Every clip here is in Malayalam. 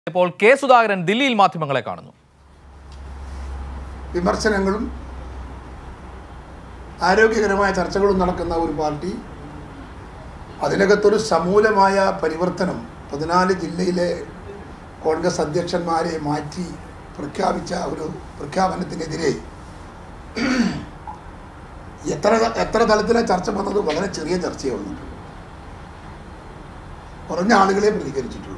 ഇപ്പോൾ കെ സുധാകരൻ ദില്ലിയിൽ മാധ്യമങ്ങളെ കാണുന്നു വിമർശനങ്ങളും ആരോഗ്യകരമായ ചർച്ചകളും നടക്കുന്ന ഒരു പാർട്ടി അതിനകത്തൊരു സമൂലമായ പരിവർത്തനം പതിനാല് ജില്ലയിലെ കോൺഗ്രസ് അധ്യക്ഷന്മാരെ മാറ്റി പ്രഖ്യാപിച്ച ഒരു പ്രഖ്യാപനത്തിനെതിരെ എത്ര എത്ര തലത്തിലെ ചർച്ച വന്നത് വളരെ ചെറിയ ചർച്ചയേ വന്നിട്ടുള്ളൂ കുറഞ്ഞ ആളുകളെ പ്രതികരിച്ചിട്ടുള്ളൂ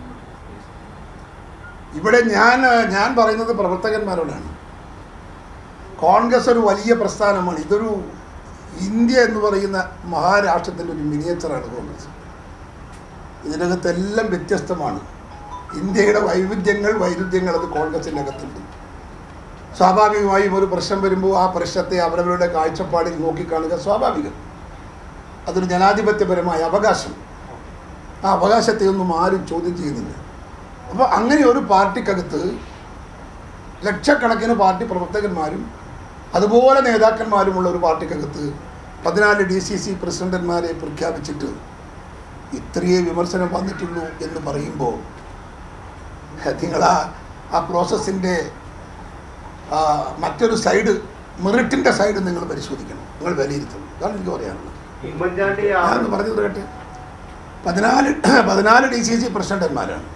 ഇവിടെ ഞാൻ ഞാൻ പറയുന്നത് പ്രവർത്തകന്മാരോടാണ് കോൺഗ്രസ് ഒരു വലിയ പ്രസ്ഥാനമാണ് ഇതൊരു ഇന്ത്യ എന്ന് പറയുന്ന മഹാരാഷ്ട്രത്തിൻ്റെ ഒരു മിനിയേച്ചറാണ് കോൺഗ്രസ് ഇതിനകത്തെല്ലാം വ്യത്യസ്തമാണ് ഇന്ത്യയുടെ വൈവിധ്യങ്ങൾ വൈരുദ്ധ്യങ്ങൾ അത് കോൺഗ്രസിൻ്റെ അകത്തുണ്ട് സ്വാഭാവികമായും ഒരു പ്രശ്നം വരുമ്പോൾ ആ പ്രശ്നത്തെ അവരവരുടെ കാഴ്ചപ്പാടിൽ നോക്കിക്കാണുക സ്വാഭാവികം അതൊരു ജനാധിപത്യപരമായ അവകാശം ആ അവകാശത്തെ ഒന്നും ആരും ചോദ്യം ചെയ്യുന്നില്ല അപ്പോൾ അങ്ങനെ ഒരു പാർട്ടിക്കകത്ത് ലക്ഷക്കണക്കിന് പാർട്ടി പ്രവർത്തകന്മാരും അതുപോലെ നേതാക്കന്മാരുമുള്ള ഒരു പാർട്ടിക്കകത്ത് പതിനാല് ഡി സി സി പ്രസിഡന്റന്മാരെ പ്രഖ്യാപിച്ചിട്ട് ഇത്രയേ വിമർശനം വന്നിട്ടുള്ളൂ എന്ന് പറയുമ്പോൾ നിങ്ങൾ ആ ആ പ്രോസസ്സിൻ്റെ മറ്റൊരു സൈഡ് മെറിറ്റിൻ്റെ സൈഡ് നിങ്ങൾ പരിശോധിക്കണം നിങ്ങൾ വിലയിരുത്തണം അതാണ് എനിക്ക് പറയാനുള്ളത് ഉമ്മൻചാണ്ടി ആ- ഞാനൊന്ന് പറഞ്ഞു തീർക്കട്ടെ പതിനാല് പതിനാല് ഡി സി സി പ്രസിഡന്റന്മാരാണ്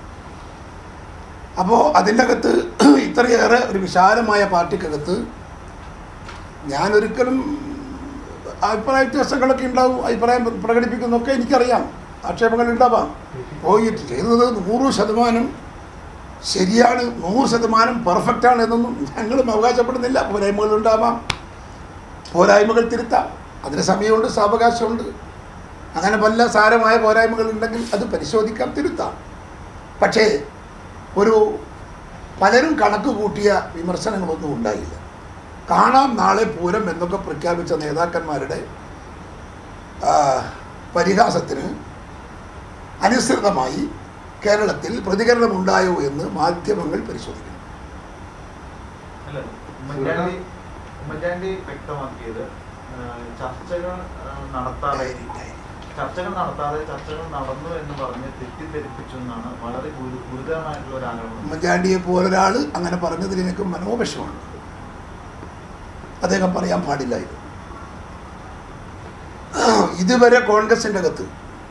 അപ്പോൾ അതിൻ്റെ അകത്ത് ഇത്രയേറെ ഒരു വിശാലമായ പാർട്ടിക്കകത്ത് ഞാനൊരിക്കലും അഭിപ്രായ വ്യത്യാസങ്ങളൊക്കെ ഉണ്ടാവും അഭിപ്രായം പ്രകടിപ്പിക്കുന്നതൊക്കെ എനിക്കറിയാം ആക്ഷേപങ്ങൾ ഉണ്ടാവാം പോയിട്ട് ചെയ്തത് നൂറ് ശതമാനം ശരിയാണ് നൂറ് ശതമാനം പെർഫെക്റ്റാണ് എന്നൊന്നും ഞങ്ങളും അവകാശപ്പെടുന്നില്ല പോരായ്മകൾ ഉണ്ടാവാം പോരായ്മകൾ തിരുത്താം അതിന് സമയമുണ്ട് സാവകാശമുണ്ട് അങ്ങനെ പല സാരമായ പോരായ്മകൾ ഉണ്ടെങ്കിൽ അത് പരിശോധിക്കാം തിരുത്താം പക്ഷേ ഒരു പലരും കണക്ക് കൂട്ടിയ വിമർശനങ്ങളൊന്നും ഉണ്ടായില്ല കാണാം നാളെ പൂരം എന്നൊക്കെ പ്രഖ്യാപിച്ച നേതാക്കന്മാരുടെ ആ, പരിഹാസത്തിന് അനുസൃതമായി കേരളത്തിൽ പ്രതികരണമുണ്ടായോ എന്ന് മാധ്യമങ്ങൾ പരിശോധിക്കണം അല്ല, ഉമ്മൻചാണ്ടി ഉമ്മൻചാണ്ടി വ്യക്തമാക്കിയത് ആ, ചർച്ചകൾ ആ, നടത്താതെ ചർച്ചകൾ നടത്താതെ ചർച്ചകൾ നടന്നു എന്ന് പറഞ്ഞ് തെറ്റിദ്ധരിപ്പിച്ചു എന്നാണ് വളരെ ഗുരു- ഗുരുതരമായിട്ടുള്ള ഒരു ആരോപണം ഉമ്മൻചാണ്ടിയെ പോലൊരാൾ അങ്ങനെ പറഞ്ഞതിൽ എനിക്ക് മനോവിഷമുണ്ട് അദ്ദേഹം പറയാൻ പാടില്ലായിരുന്നു ഇതുവരെ കോൺഗ്രസിൻ്റെ അകത്ത്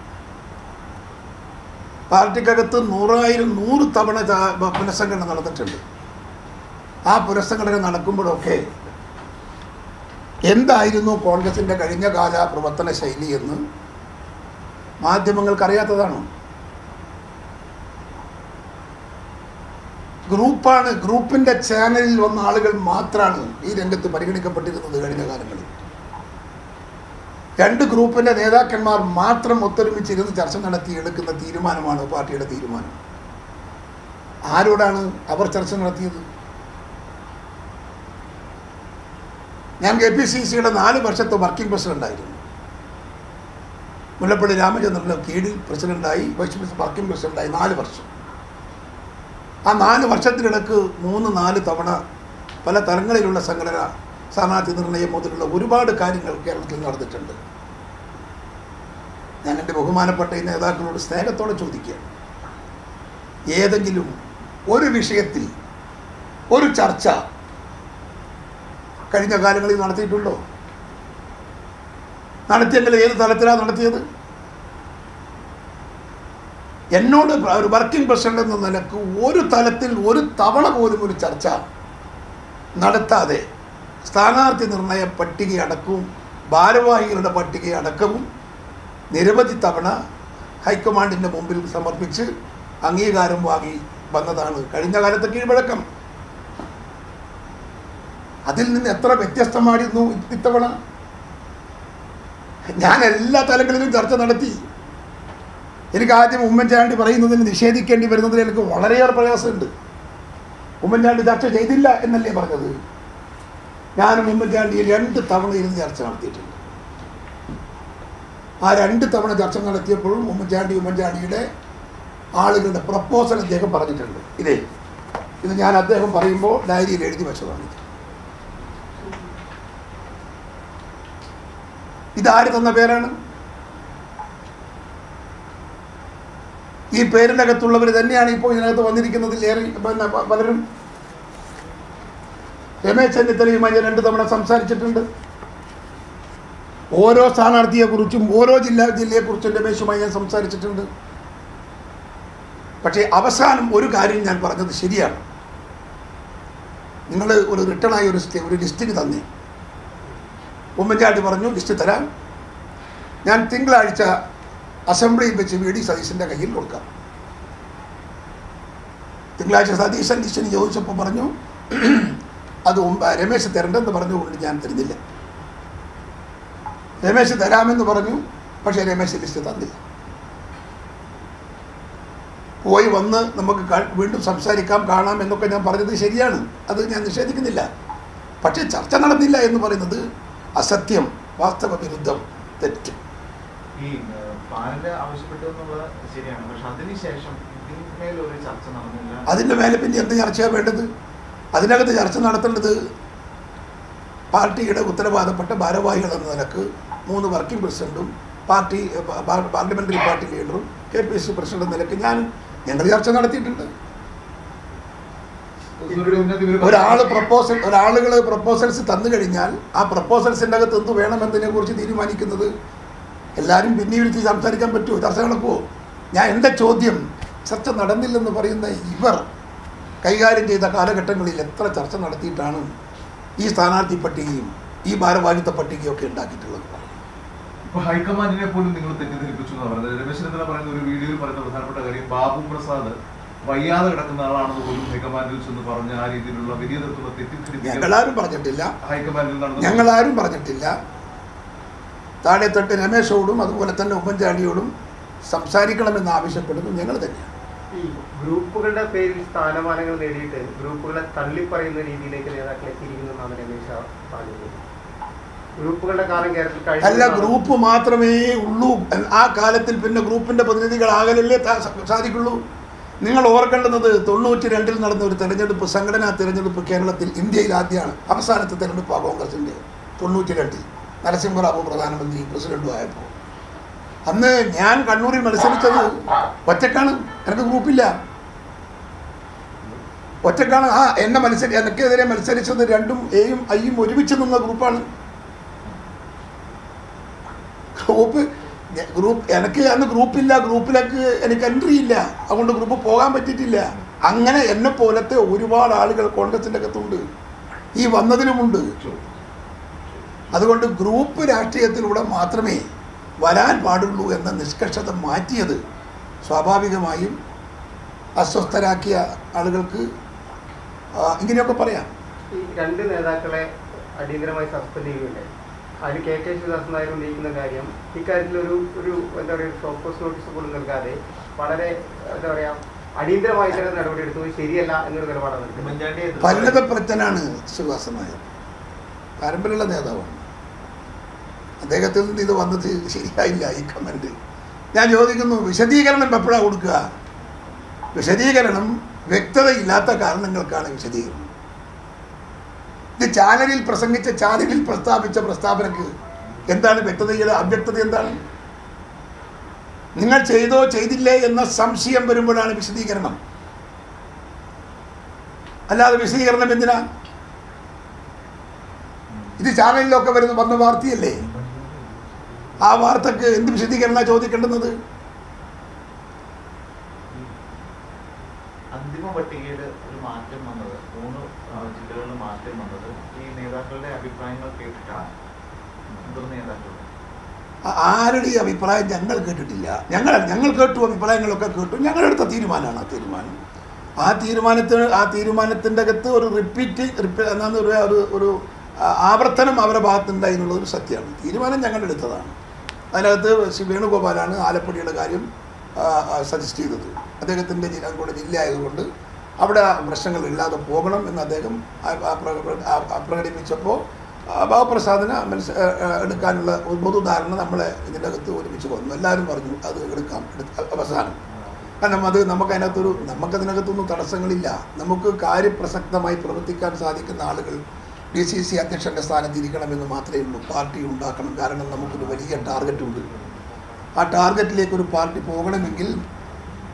പാർട്ടിക്കകത്ത് നൂറായിരം നൂറ് തവണ ചാ- ബ- പുനഃസംഘടന നടന്നിട്ടുണ്ട് ആ പുനഃസംഘടന നടക്കുമ്പോഴൊക്കെ എന്തായിരുന്നു കോൺഗ്രസിൻ്റെ കഴിഞ്ഞ കാല പ്രവർത്തന ശൈലി എന്ന് മാധ്യമങ്ങൾക്കറിയാത്തതാണോ ഗ്രൂപ്പാണ് ഗ്രൂപ്പിൻ്റെ ചാനലിൽ വന്ന ആളുകൾ മാത്രമാണ് ഈ രംഗത്ത് പരിഗണിക്കപ്പെട്ടിരുന്നത് കഴിഞ്ഞ കാലങ്ങളിൽ രണ്ട് ഗ്രൂപ്പിൻ്റെ നേതാക്കന്മാർ മാത്രം ഒത്തൊരുമിച്ചിരുന്ന് ചർച്ച നടത്തി എടുക്കുന്ന തീരുമാനമാണ് പാർട്ടിയുടെ തീരുമാനം ആരോടാണ് അവർ ചർച്ച നടത്തിയത് ഞാൻ കെ പി സി സിയുടെ നാല് വർഷത്തെ വർക്കിംഗ് പ്രസിഡൻ്റായിരുന്നു മുല്ലപ്പള്ളി രാമചന്ദ്രൻ്റെ കീഴിൽ പ്രസിഡൻ്റായി വൈസ് വർക്കിംഗ് പ്രസിഡൻ്റായി നാല് വർഷം ആ നാല് വർഷത്തിനിടക്ക് മൂന്ന് നാല് തവണ പല തലങ്ങളിലുള്ള സംഘടന സ്ഥാനാർത്ഥി നിർണയം മുതലുള്ള ഒരുപാട് കാര്യങ്ങൾ കേരളത്തിൽ നടന്നിട്ടുണ്ട് ഞാൻ എൻ്റെ ബഹുമാനപ്പെട്ട ഈ നേതാക്കളോട് സ്നേഹത്തോടെ ചോദിക്കുകയാണ് ഏതെങ്കിലും ഒരു വിഷയത്തിൽ ഒരു ചർച്ച കഴിഞ്ഞ കാലങ്ങളിൽ നടത്തിയിട്ടുണ്ടോ നടത്തിയെങ്കിൽ ഏത് തലത്തിലാണ് നടത്തിയത് എന്നോട് ഒരു വർക്കിംഗ് പ്രസിഡന്റ് എന്ന നിലക്ക് ഒരു തലത്തിൽ ഒരു തവണ പോലും ഒരു ചർച്ച നടത്താതെ സ്ഥാനാർത്ഥി നിർണയ പട്ടിക അടക്കവും ഭാരവാഹികളുടെ പട്ടിക അടക്കവും നിരവധി തവണ ഹൈക്കമാൻഡിൻ്റെ മുമ്പിൽ സമർപ്പിച്ച് അംഗീകാരം വാങ്ങി വന്നതാണ് കഴിഞ്ഞ കാലത്തെ കീഴ്വഴക്കം അതിൽ നിന്ന് എത്ര വ്യത്യസ്തമായിരുന്നു ഇത്തവണ ഞാൻ എല്ലാ തലങ്ങളിലും ചർച്ച നടത്തി എനിക്ക് ആദ്യം ഉമ്മൻചാണ്ടി പറയുന്നതിന് നിഷേധിക്കേണ്ടി വരുന്നതിൽ എനിക്ക് വളരെയേറെ പ്രയാസമുണ്ട് ഉമ്മൻചാണ്ടി ചർച്ച ചെയ്തില്ല എന്നല്ലേ പറഞ്ഞത് ഞാനും ഉമ്മൻചാണ്ടിയിൽ രണ്ട് തവണ ഇരുന്ന് ചർച്ച നടത്തിയിട്ടുണ്ട് ആ രണ്ട് തവണ ചർച്ച നടത്തിയപ്പോഴും ഉമ്മൻചാണ്ടി ഉമ്മൻചാണ്ടിയുടെ ആളുകളുടെ പ്രപ്പോസൽ അദ്ദേഹം പറഞ്ഞിട്ടുണ്ട് ഇതേ ഇത് ഞാൻ അദ്ദേഹം പറയുമ്പോൾ ഡയറിയിൽ എഴുതി വെച്ചതാണ് ഇതാര് തന്ന പേരാണ് ഈ പേരിനകത്തുള്ളവർ തന്നെയാണ് ഇപ്പോൾ ഇതിനകത്ത് വന്നിരിക്കുന്നതിൽ ഏറെ പിന്നെ പ- പലരും രമേശ് ചെന്നിത്തലയുമായി ഞാൻ രണ്ട് തവണ സംസാരിച്ചിട്ടുണ്ട് ഓരോ സ്ഥാനാർത്ഥിയെക്കുറിച്ചും ഓരോ ജില്ലാ ജില്ലയെക്കുറിച്ചും രമേശുമായി ഞാൻ സംസാരിച്ചിട്ടുണ്ട് പക്ഷേ അവസാനം ഒരു കാര്യം ഞാൻ പറഞ്ഞത് ശരിയാണ് നിങ്ങൾ ഒരു റിട്ടേണായി ഒരു സ്റ്റേ- ഒരു ലിസ്റ്റിന് തന്നേ ഉമ്മൻചാണ്ടി പറഞ്ഞു ലിസ്റ്റ് തരാം ഞാൻ തിങ്കളാഴ്ച അസംബ്ലിയിൽ വെച്ച് വി ഡി സതീശൻ്റെ കയ്യിൽ കൊടുക്കാം തിങ്കളാഴ്ച സതീശൻ ലിസ്റ്റിന് ചോദിച്ചപ്പോൾ പറഞ്ഞു അത് ഉം- രമേശ് തരണ്ടെന്ന് പറഞ്ഞുകൊണ്ട് ഞാൻ തരുന്നില്ല രമേശ് തരാമെന്ന് പറഞ്ഞു പക്ഷേ രമേശ് ലിസ്റ്റ് തന്നില്ല പോയി വന്ന് നമുക്ക് കാ- വീണ്ടും സംസാരിക്കാം കാണാം എന്നൊക്കെ ഞാൻ പറഞ്ഞത് ശരിയാണ് അത് ഞാൻ നിഷേധിക്കുന്നില്ല പക്ഷേ ചർച്ച നടന്നില്ല എന്ന് പറയുന്നത് അസത്യം വാസ്തവ വിരുദ്ധം തെറ്റ് ഈ ഏഹ്, പാനല് ആവശ്യപ്പെട്ടു എന്നുള്ളത് ശരിയാണ് പക്ഷെ അതിനുശേഷം ഇതിന്മേൽ ഒരു ചർച്ച നടന്നില്ല അതിൻ്റെ മേലെ പിന്നെ എന്ത് ചർച്ചയാണ് വേണ്ടത് അതിനകത്ത് ചർച്ച നടത്തേണ്ടത് പാർട്ടിയുടെ ഉത്തരവാദപ്പെട്ട ഭാരവാഹികൾ എന്ന നിലക്ക് മൂന്ന് വർക്കിംഗ് പ്രസിഡന്റും പാർട്ടി പാ- പാ- പാർലമെന്ററി പാർട്ടി ലീഡറും കെ പി സി പ്രസിഡന്റ് എന്ന നിലക്ക് ഞാനും ഞങ്ങൾ ചർച്ച നടത്തിയിട്ടുണ്ട് ഒരാൾ പ്രപ്പോസൽ ഒരാളുകൾ പ്രപ്പോസൽസ് തന്നു കഴിഞ്ഞാൽ ആ പ്രപ്പോസൽസിൻ്റെ അകത്ത് എന്ത് വേണമെന്നതിനെ കുറിച്ച് തീരുമാനിക്കുന്നത് എല്ലാവരും പിന്നെ ഇരുത്തി സംസാരിക്കാൻ പറ്റുമോ ചർച്ച നടക്കുമോ ഞാൻ എൻ്റെ ചോദ്യം ചർച്ച നടന്നില്ലെന്ന് പറയുന്ന ഇവർ കൈകാര്യം ചെയ്ത കാലഘട്ടങ്ങളിൽ എത്ര ചർച്ച നടത്തിയിട്ടാണ് ഈ സ്ഥാനാർത്ഥി പട്ടികയും ഈ ഭാരവാഹിത്വ പട്ടികയും ഒക്കെ ഉണ്ടാക്കിയിട്ടുള്ളത് ഇപ്പൊ ഹൈക്കമാൻഡിനെ പോലും നിങ്ങൾ തെറ്റിദ്ധരിപ്പിച്ചു എന്ന് പറയുന്നത് രമേശ് ചെന്നിത്തല പറയുന്ന ഒരു വീഡിയോയിൽ പറയുന്ന പ്രധാനപ്പെട്ട കാര്യം ബാബു പ്രസാദ് വയ്യാതെ കിടക്കുന്ന ആളാണെന്ന് പോലും ഹൈക്കമാൻഡിൽ ചെന്ന് പറഞ്ഞ ആ രീതിയിലുള്ള വലിയ തരത്തിലുള്ള തെറ്റിദ്ധരിപ്പിക്കൽ ഞങ്ങളാരും പറഞ്ഞിട്ടില്ല ഹൈക്കമാൻഡിൽ നടന്നു ഞങ്ങളാരും പറഞ്ഞിട്ടില്ല താഴെത്തട്ട് രമേശോടും അതുപോലെ തന്നെ ഉമ്മൻചാണ്ടിയോടും സംസാരിക്കണമെന്ന് ആവശ്യപ്പെടുന്നത് ഞങ്ങൾ തന്നെയാണ് ഈ ഗ്രൂപ്പുകളുടെ പേരിൽ സ്ഥാനമാനങ്ങൾ നേടിയിട്ട് ഗ്രൂപ്പുകളെ തള്ളിപ്പറയുന്ന രീതിയിലേക്ക് നേതാക്കളെ തിരികുന്നതാണ് രമേശ് പറഞ്ഞത് ഗ്രൂപ്പുകളുടെ കാലം കേരളത്തിൽ അല്ല ഗ്രൂപ്പ് മാത്രമേ ഉള്ളൂ ആ കാലത്തിൽ പിന്നെ ഗ്രൂപ്പിന്റെ പ്രതിനിധികളാകലല്ലേ താ- സാധിക്കുള്ളൂ നിങ്ങൾ ഓർക്കേണ്ടുന്നത് തൊണ്ണൂറ്റി രണ്ടിൽ നടന്ന ഒരു തെരഞ്ഞെടുപ്പ് സംഘടനാ തെരഞ്ഞെടുപ്പ് കേരളത്തിൽ ഇന്ത്യയിൽ ആദ്യമാണ് അവസാനത്തെ തെരഞ്ഞെടുപ്പാണ് കോൺഗ്രസിൻ്റെ തൊണ്ണൂറ്റി രണ്ടിൽ നരസിംഹറാവു പ്രധാനമന്ത്രി പ്രസിഡന്റും ആയപ്പോൾ അന്ന് ഞാൻ കണ്ണൂരിൽ മത്സരിച്ചത് ഒറ്റക്കാണ് എനിക്ക് ഗ്രൂപ്പില്ല ഒറ്റക്കാണ് ആ എന്നെ മത്സരി എനിക്കെതിരെ മത്സരിച്ചത് രണ്ടും എയും ഐയും ഒരുമിച്ച് നിന്ന ഗ്രൂപ്പാണ് ഗ്രൂപ്പ് ഞ- ഗ്രൂപ്പ് എനിക്ക് അന്ന് ഗ്രൂപ്പില്ല ഗ്രൂപ്പിലേക്ക് എനിക്ക് എൻട്രി ഇല്ല അതുകൊണ്ട് ഗ്രൂപ്പ് പോകാൻ പറ്റിയിട്ടില്ല അങ്ങനെ എന്നെ പോലത്തെ ഒരുപാട് ആളുകൾ കോൺഗ്രസിൻ്റെ അകത്തുണ്ട് ഈ വന്നതിലുമുണ്ട് അതുകൊണ്ട് ഗ്രൂപ്പ് രാഷ്ട്രീയത്തിലൂടെ മാത്രമേ വരാൻ പാടുള്ളൂ എന്ന നിഷ്കർഷത മാറ്റിയത് സ്വാഭാവികമായും അസ്വസ്ഥരാക്കിയ ആളുകൾക്ക് ആ, ഇങ്ങനെയൊക്കെ പറയാം ഈ രണ്ട് നേതാക്കളെ അടിയന്തരമായി സസ്പെൻഡ് ചെയ്യുകയുണ്ടായി അതിൽ കെ കെ ശിവദാസൻ നായർ ഉന്നയിക്കുന്ന കാര്യം ഇക്കാര്യത്തിൽ ഒരു ഒരു എന്താ പറയുക ഷോക്കോസ് നോട്ടീസ് പോലും നൽകാതെ വളരെ എന്താ പറയാ അടിയന്തരമായി ഇത്തരം നടപടി എടുത്തത് ശരിയല്ല എന്നൊരു നിലപാടാണ് എടുക്കുന്നത്. ഉമ്മൻചാണ്ടി എതിർപ്പ് പരിണതപ്രജ്ഞനാണ് ശ്രീവാസൻ നായർ പാരമ്പര്യമുള്ള നേതാവാണ് അദ്ദേഹത്തിൽ നിന്ന് ഇത് വന്നത് ശരിയായില്ല ഈ കമൻറ്റ് ഞാൻ ചോദിക്കുന്നു വിശദീകരണം എപ്പോഴാണ് കൊടുക്കുക വിശദീകരണം വ്യക്തതയില്ലാത്ത കാരണങ്ങൾക്കാണ് വിശദീകരണം ഇത് ചാനലിൽ പ്രസംഗിച്ച ചാനലിൽ പ്രസ്താവിച്ച പ്രസ്താവനക്ക് എന്താണ് വ്യക്തതയുടെ അവ്യക്തത എന്താണ് നിങ്ങൾ ചെയ്തോ ചെയ്തില്ലേ എന്ന സംശയം വരുമ്പോഴാണ് വിശദീകരണം അല്ലാതെ വിശദീകരണം എന്തിനാ ഇത് ചാനലിലൊക്കെ വരുന്ന വന്ന വാർത്തയല്ലേ ആ വാർത്തക്ക് എന്ത് വിശദീകരണ ചോദിക്കേണ്ടുന്നത് അന്തിമ പട്ടികയിൽ ഒരു മാറ്റം വന്നത് മൂന്ന് ആ, ജില്ലകളിൽ മാറ്റം വന്നത് ഈ നേതാക്കളുടെ അഭിപ്രായങ്ങൾ കേട്ടിട്ടാണ് മുതിർന്ന നേതാക്കളുടെ ആ- ആരുടെ ഈ അഭിപ്രായം ഞങ്ങൾ കേട്ടിട്ടില്ല ഞങ്ങൾ ഞങ്ങൾ കേട്ടു അഭിപ്രായങ്ങളൊക്കെ കേട്ടു ഞങ്ങളെടുത്ത തീരുമാനമാണ് ആ തീരുമാനം ആ തീരുമാനത്തിന് ആ തീരുമാനത്തിൻ്റെ അകത്ത് ഒരു റിപ്പീറ്റ് റിപ്പീ എന്നാന്ന് പറയുക ഒരു ഒരു ആ, ആവർത്തനം അവരുടെ ഭാഗത്തുണ്ടായി എന്നുള്ളത് ഒരു സത്യമാണ് തീരുമാനം ഞങ്ങൾ എടുത്തതാണ് അതിനകത്ത് ശ്രീ വേണുഗോപാലാണ് ആലപ്പുഴയുടെ കാര്യം സജസ്റ്റ് ചെയ്തത് അദ്ദേഹത്തിൻ്റെ ജില്ല കൂടെ ജില്ല ആയതുകൊണ്ട് അവിടെ പ്രശ്നങ്ങൾ ഇല്ലാതെ പോകണം എന്ന് അദ്ദേഹം ആ- ആ പ്രക- ആ- ആ പ്രകടിപ്പിച്ചപ്പോൾ ബാബുപ്രസാദിന് മനസ്സ് ആ, ആ, എടുക്കാനുള്ള ഒരു പൊതുധാരണ നമ്മളെ ഇതിൻ്റെ അകത്ത് ഒരുമിച്ച് വന്നു എല്ലാവരും പറഞ്ഞു അത് എടുക്കാം എടുക്ക- അവസാനം കാരണം അത് നമുക്ക് അതിനകത്തൊരു നമുക്കതിനകത്തൊന്നും തടസ്സങ്ങളില്ല നമുക്ക് കാര്യപ്രസക്തമായി പ്രവർത്തിക്കാൻ സാധിക്കുന്ന ആളുകൾ ഡി സി സി അധ്യക്ഷൻ്റെ സ്ഥാനത്തിരിക്കണമെന്ന് മാത്രമേ ഉള്ളൂ പാർട്ടി ഉണ്ടാക്കണം കാരണം നമുക്കൊരു വലിയ ടാർഗറ്റ് ഉണ്ട് ആ ടാർഗറ്റിലേക്ക് ഒരു പാർട്ടി പോകണമെങ്കിൽ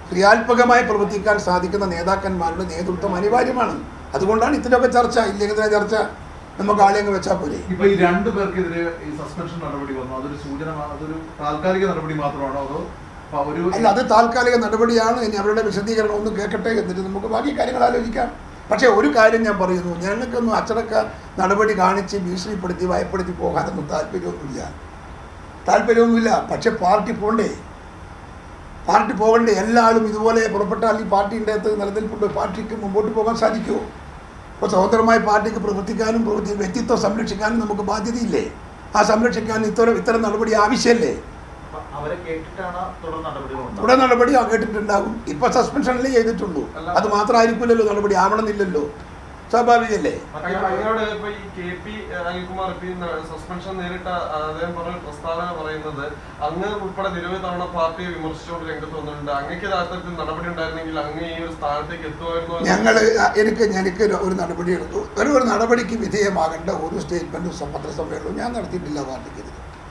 ക്രിയാത്മകമായി പ്രവർത്തിക്കാൻ സാധിക്കുന്ന നേതാക്കന്മാരുടെ നേതൃത്വം അനിവാര്യമാണ് അതുകൊണ്ടാണ് ഇതിലൊക്കെ ചർച്ച ഇല്ലെങ്കിൽ ഇതിനെ ചർച്ച നമുക്ക് ആളെ അങ്ങ് വെച്ചാൽ പോരെ ഇപ്പൊ ഈ രണ്ടു പേർക്കെതിരെ ഈ സസ്പെൻഷൻ നടപടി വന്നു അതൊരു സൂചന മാ- അതൊരു താൽക്കാലിക നടപടി മാത്രമാണോ അതോ പ- ഒരു അല്ല അത് താൽക്കാലിക നടപടിയാണ് ഇനി അവരുടെ വിശദീകരണം ഒന്ന് കേൾക്കട്ടെ എന്നിട്ട് നമുക്ക് ബാക്കി കാര്യങ്ങൾ ആലോചിക്കാം പക്ഷേ ഒരു കാര്യം ഞാൻ പറയുന്നു ഞങ്ങൾക്കൊന്നും അച്ചടക്ക നടപടി കാണിച്ച് ഭീഷണിപ്പെടുത്തി ഭയപ്പെടുത്തി പോകാനൊന്നും താല്പര്യമൊന്നുമില്ല താല്പര്യമൊന്നുമില്ല പക്ഷെ പാർട്ടി പോണ്ടേ പാർട്ടി പോകണ്ടേ എല്ലാവരും ഇതുപോലെ പുറപ്പെട്ടാൽ ഈ പാർട്ടിൻ്റെ അകത്ത് നിലനിൽപ്പുണ്ട് പാർട്ടിക്ക് മുമ്പോട്ട് പോകാൻ സാധിക്കുമോ ഇപ്പോൾ സ്വതന്ത്രമായ പാർട്ടിക്ക് പ്രവർത്തിക്കാനും പ്രവർത്തി വ്യക്തിത്വം സംരക്ഷിക്കാനും നമുക്ക് ബാധ്യതയില്ലേ ആ സംരക്ഷിക്കാൻ ഇത്തരം ഇത്തരം നടപടി ആവശ്യമല്ലേ അപ്പൊ അവരെ കേട്ടിട്ടാണ് തുടർ നടപടികൾ ഉണ്ടാവുക. തുടർ നടപടി ആ കേട്ടിട്ടുണ്ടാകും ഇപ്പൊ സസ്പെൻഷനിലേ ചെയ്തിട്ടുള്ളൂ അത് മാത്രമായിരിക്കില്ലല്ലോ നടപടി ആവണമെന്നില്ലല്ലോ സ്വാഭാവികല്ലേ അങ്ങയോട് ഇപ്പൊ ഈ കെ പി അനിൽകുമാർ ഇപ്പൊ ഈ സസ്പെൻഷൻ നേരിട്ട അദ്ദേഹം പറഞ്ഞ പ്രസ്താവന പറയുന്നത് അങ്ങ് ഉൾപ്പെടെ നിരവധി തവണ പാർട്ടിയെ വിമർശിച്ചുകൊണ്ട് രംഗത്ത് വന്നിട്ടുണ്ട് അങ്ങക്ക് അത്തരത്തിൽ നടപടി ഉണ്ടായിരുന്നെങ്കിൽ അങ്ങ് ഈ ഒരു സ്ഥാനത്തേക്ക് എത്തുമായിരുന്നു എന്ന് ഞങ്ങൾ എനിക്ക് എനിക്ക് ഒരു- ഒരു നടപടി എടുത്തു ഒരു ഒരു നടപടിക്ക് വിധേയമാകേണ്ട ഒരു സ്റ്റേറ്റ്മെന്റും പത്രസമ്മേളനവും ഞാൻ നടത്തിയിട്ടില്ല പാർട്ടിക്കെതിരെ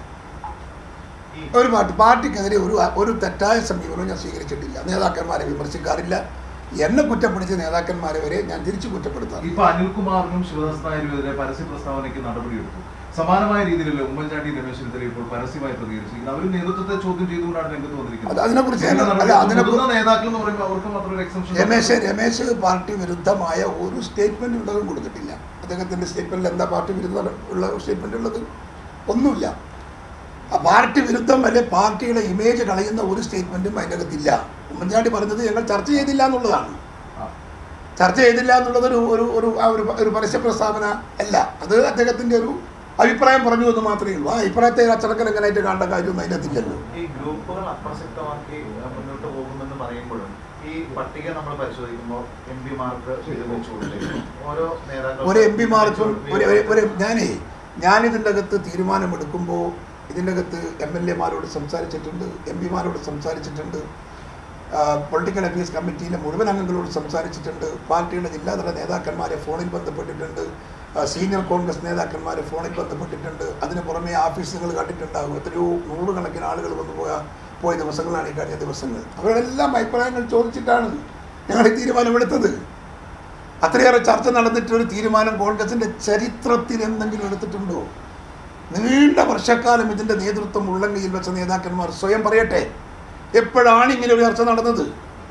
ഈ ഒരു പാർട്ടി പാർട്ടിക്കെതിരെ ഒരു ഒരു തെറ്റായ സമീപനവും ഞാൻ സ്വീകരിച്ചിട്ടില്ല നേതാക്കന്മാരെ വിമർശിക്കാറില്ല എന്നെ കുറ്റപ്പെടുത്തിയ നേതാക്കന്മാരെ വരെ ഞാൻ തിരിച്ചു കുറ്റപ്പെടുത്താറില്ല ഇപ്പൊ അനിൽകുമാറിനും ശിവദാസ് നായരുമെതിരെ പരസ്യ പ്രസ്താവനയ്ക്ക് നടപടിയെടുത്തു സമാനമായ രീതിയിലുള്ള ഉമ്മൻചാണ്ടി രമേശ് ചെന്നിത്തല ഇപ്പോൾ പരസ്യമായി പ്രതികരിച്ചിരിക്കുന്നത് അവർ നേതൃത്വത്തെ ചോദ്യം ചെയ്തുകൊണ്ടാണ് രംഗത്ത് വന്നിരിക്കുന്നത് അത് അതിനെക്കുറിച്ച് ഇതിന്റെ ഞാൻ- നടപടി- അല്ല, അതിനെ- മുതിർന്ന നേതാക്കൾ എന്ന് പറയുമ്പോൾ അവർക്ക് മാത്രം ഒരു എക്സംഷൻ രമേശ് രമേശ് പാർട്ടി വിരുദ്ധമായ ഒരു സ്റ്റേറ്റ്മെന്റ് ഇടവും കൊടുത്തിട്ടില്ല അദ്ദേഹത്തിന്റെ സ്റ്റേറ്റ്മെന്റിൽ എന്താ പാർട്ടി വിരുദ്ധ ഉള്ള സ്റ്റേറ്റ്മെന്റ് ഉള്ളത് ഒന്നുമില്ല ആ പാർട്ടി വിരുദ്ധം അല്ലെ പാർട്ടിയുടെ ഇമേജ് കളയുന്ന ഒരു സ്റ്റേറ്റ്മെന്റും അതിൻ്റെ അകത്തില്ല ഉമ്മൻചാണ്ടി പറഞ്ഞത് ഞങ്ങൾ ചർച്ച ചെയ്തില്ല എന്നുള്ളതാണ് ചർച്ച ചെയ്തില്ല എന്നുള്ളത് ഒരു ഒരു ഒരു ആ ഒരു ഒരു പരസ്യ പ്രസ്താവന അല്ല അത് അദ്ദേഹത്തിന്റെ ഒരു അഭിപ്രായം പറഞ്ഞു എന്ന് മാത്രമേ ഉള്ളൂ ആ അഭിപ്രായത്തെ അച്ചടക്കം എങ്ങനെയായിട്ട് കാണേണ്ട കാര്യമൊന്നും അതിനകത്തില്ലല്ലോ ഈ ഗ്രൂപ്പുകൾ അപ്രസക്തമാക്കി അഹ് മുന്നോട്ട് പോകുമെന്ന് പറയുമ്പോഴും ഈ പട്ടിക നമ്മൾ പരിശോധിക്കുമ്പോൾ എം പിമാർക്ക് ഇത് വെച്ചു കൊടുത്തേക്കുന്നു ഓരോ നേതാക്കൾ ഒരു എം പിമാർക്കും ഒരു ഒരു- ഒരു ഞാനേ ഞാനിതിൻ്റെ അകത്ത് തീരുമാനമെടുക്കുമ്പോൾ ഇതിൻ്റെ അകത്ത് എം എൽ എമാരോട് സംസാരിച്ചിട്ടുണ്ട് എം പിമാരോട് സംസാരിച്ചിട്ടുണ്ട് പൊളിറ്റിക്കൽ അഫയേഴ്സ് കമ്മിറ്റിയിലെ മുഴുവൻ അംഗങ്ങളോട് സംസാരിച്ചിട്ടുണ്ട് പാർട്ടിയുടെ ജില്ലാതല നേതാക്കന്മാരെ ഫോണിൽ ബന്ധപ്പെട്ടിട്ടുണ്ട് ആ, സീനിയർ കോൺഗ്രസ് നേതാക്കന്മാരെ ഫോണിൽ ബന്ധപ്പെട്ടിട്ടുണ്ട് അതിന് പുറമെ ഓഫീസുകൾ കണ്ടിട്ടുണ്ടാകും എത്രയോ നൂറുകണക്കിന് ആളുകൾ വന്നു പോയ പോയ ദിവസങ്ങളാണ് ഈ കഴിഞ്ഞ ദിവസങ്ങൾ അവരെല്ലാം അഭിപ്രായങ്ങൾ ചോദിച്ചിട്ടാണ് ഞങ്ങൾ ഈ തീരുമാനമെടുത്തത് അത്രയേറെ ചർച്ച നടന്നിട്ട് ഒരു തീരുമാനം കോൺഗ്രസിന്റെ ചരിത്രത്തിൽ എന്തെങ്കിലും എടുത്തിട്ടുണ്ടോ നീണ്ട വർഷക്കാലം ഇതിന്റെ നേതൃത്വം ഉള്ളങ്കയിൽ വെച്ച നേതാക്കന്മാർ സ്വയം പറയട്ടെ എപ്പോഴാണ് ഇങ്ങനെ ഒരു ചർച്ച നടന്നത്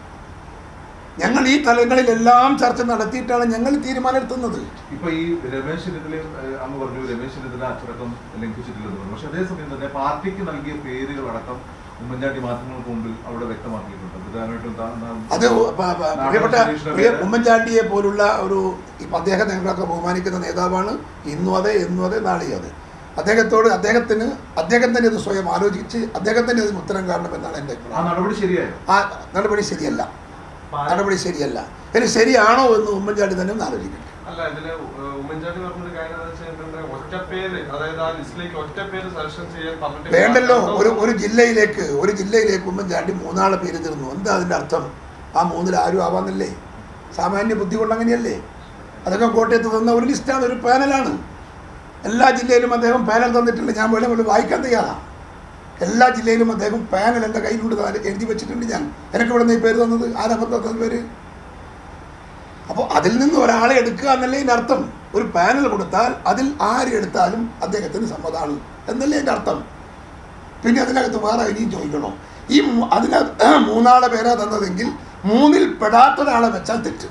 ഞങ്ങൾ ഈ തലങ്ങളിലെല്ലാം ചർച്ച നടത്തിയിട്ടാണ് ഞങ്ങൾ തീരുമാനം എടുത്തുന്നത് ഇപ്പൊ ഈ രമേശ് ചെന്നിത്തലയും ഏഹ്, അങ്ങ് പറഞ്ഞു രമേശ് ചെന്നിത്തല അച്ചടക്കം ലംഘിച്ചിട്ടില്ലെന്ന് പറഞ്ഞു പക്ഷെ അതേസമയം തന്നെ പാർട്ടിക്ക് നൽകിയ പേരുകളടക്കം ഉമ്മൻചാണ്ടി മാധ്യമങ്ങൾക്ക് മുമ്പിൽ അവിടെ വ്യക്തമാക്കിയിട്ടുണ്ട് പ്രധാനമായിട്ടും താ- താ- അത് പ- പ- പ്രിയപ്പെട്ട പ്രിയ ഉമ്മൻചാണ്ടിയെ പോലുള്ള ഒരു ഇപ്പം അദ്ദേഹം ഞങ്ങളൊക്കെ ബഹുമാനിക്കുന്ന നേതാവാണ് ഇന്നും അതെ എന്നും അതെ നാളെയും അതെ അദ്ദേഹത്തോട് അദ്ദേഹത്തിന് അദ്ദേഹം തന്നെ ഇത് സ്വയം ആലോചിച്ച് അദ്ദേഹം തന്നെ അതിന് ഉത്തരം കാണണമെന്നാണ് എൻ്റെ ആ അഭിപ്രായം നടപടി ശരിയായോ ആ നടപടി ശരിയല്ല നടപടി ശരിയല്ല ഇനി ശരിയാണോ എന്ന് ഉമ്മൻചാണ്ടി തന്നെ ഒന്ന് ആലോചിക്കട്ടെ അല്ല ഇതില് ഉ- ഉമ്മൻചാണ്ടി പറഞ്ഞൊരു കാര്യം എന്താ വെച്ചാൽ ഒറ്റ പേര് അതായത് ആ ലിസ്റ്റിലേക്ക് ഒറ്റ പേര് സജഷൻ ചെയ്യാൻ പറഞ്ഞിട്ട് വേണ്ടല്ലോ ഒരു ഒരു ജില്ലയിലേക്ക് ഒരു ജില്ലയിലേക്ക് ഉമ്മൻചാണ്ടി മൂന്നാളെ പേര് തീർന്നു എന്താ അതിൻ്റെ അർത്ഥം ആ മൂന്നിൽ ആരും ആവാന്നല്ലേ സാമാന്യ ബുദ്ധി കൊണ്ട് അങ്ങനെയല്ലേ അതൊക്കെ കോട്ടയത്ത് തന്ന ഒരു ലിസ്റ്റാണ് ഒരു പാനലാണ് എല്ലാ ജില്ലയിലും അദ്ദേഹം പാനൽ തന്നിട്ടുണ്ട് ഞാൻ വേണമെങ്കിൽ വായിക്കാൻ തയ്യാറാണ് എല്ലാ ജില്ലയിലും അദ്ദേഹം പാനൽ എൻ്റെ കയ്യിലുണ്ട് താൻ എഴുതി വെച്ചിട്ടുണ്ട് ഞാൻ എനിക്ക് ഇവിടെ നിന്ന് ഈ പേര് തന്നത് ആരാ തന്നത് പേര് അപ്പോൾ അതിൽ നിന്ന് ഒരാളെ എടുക്കുക എന്നല്ലേ എൻ്റെ അർത്ഥം ഒരു പാനൽ കൊടുത്താൽ അതിൽ ആര് എടുത്താലും അദ്ദേഹത്തിന് സമ്മതമാണ് എന്നല്ലേ എൻ്റെ അർത്ഥം പിന്നെ അതിനകത്ത് വേറെ ഇനിയും ചോദിക്കണോ ഈ മൂ- അതിനകത്ത് മൂന്നാളെ പേരാ തന്നതെങ്കിൽ മൂന്നിൽ പെടാത്ത ഒരാളെ വെച്ചാൽ തെറ്റ്